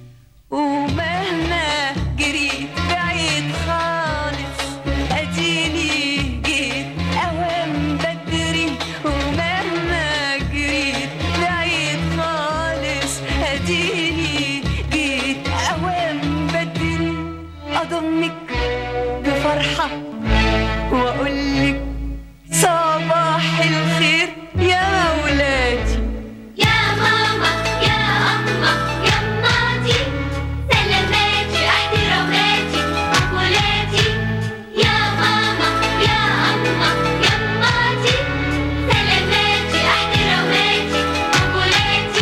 ومهما جريت بعيد خالص اديني جيت اوام بدري ومهما جريت بعيد خالص اديني جيت اوام بدري اضمك بفرحه واقولك صباح الخير يا مولاتي يا ماما يا أما يا ماتي سلاماتي احتراماتي مقولاتي يا ماما يا أما يا ماتي سلاماتي احتراماتي مقولاتي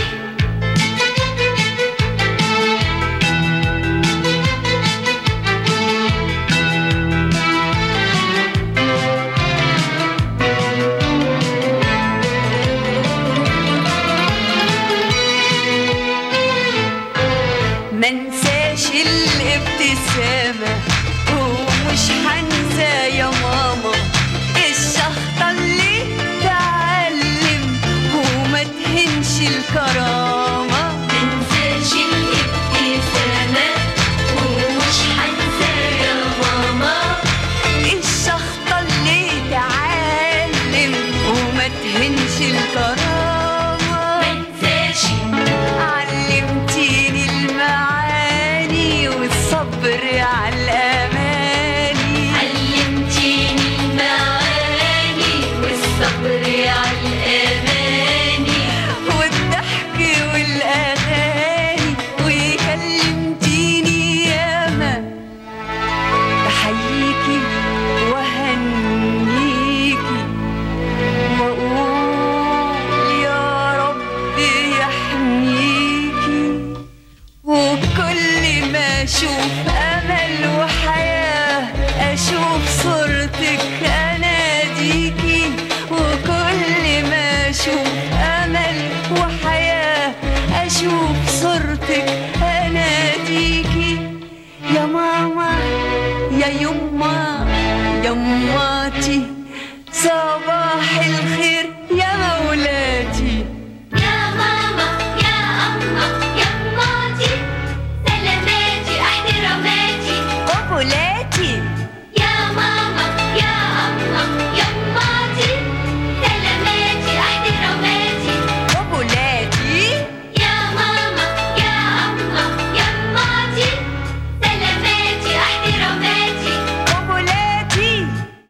منساش الابتسامة ومش هنسى يا ماما الشخطة اللي تعلم وما تهنش الكرامة منساش الابتسامة ومش هنسى يا ماما الشخطة اللي تعلم وما تهنش الكرامة منساش علمتيني المعاني والصبر على الأماني علمتيني المعاني والصبر على الأماني والضحك والأغاني وكلمتيني ياما بحييكي وهنيكي وأقول يا رب يحميكي وكل ما أشوف أمل ماما يا يما يماتي صباح الخير يا مولاتي يا ماما يا أما يا ماتي سلاماتي احتراماتي قبلاتي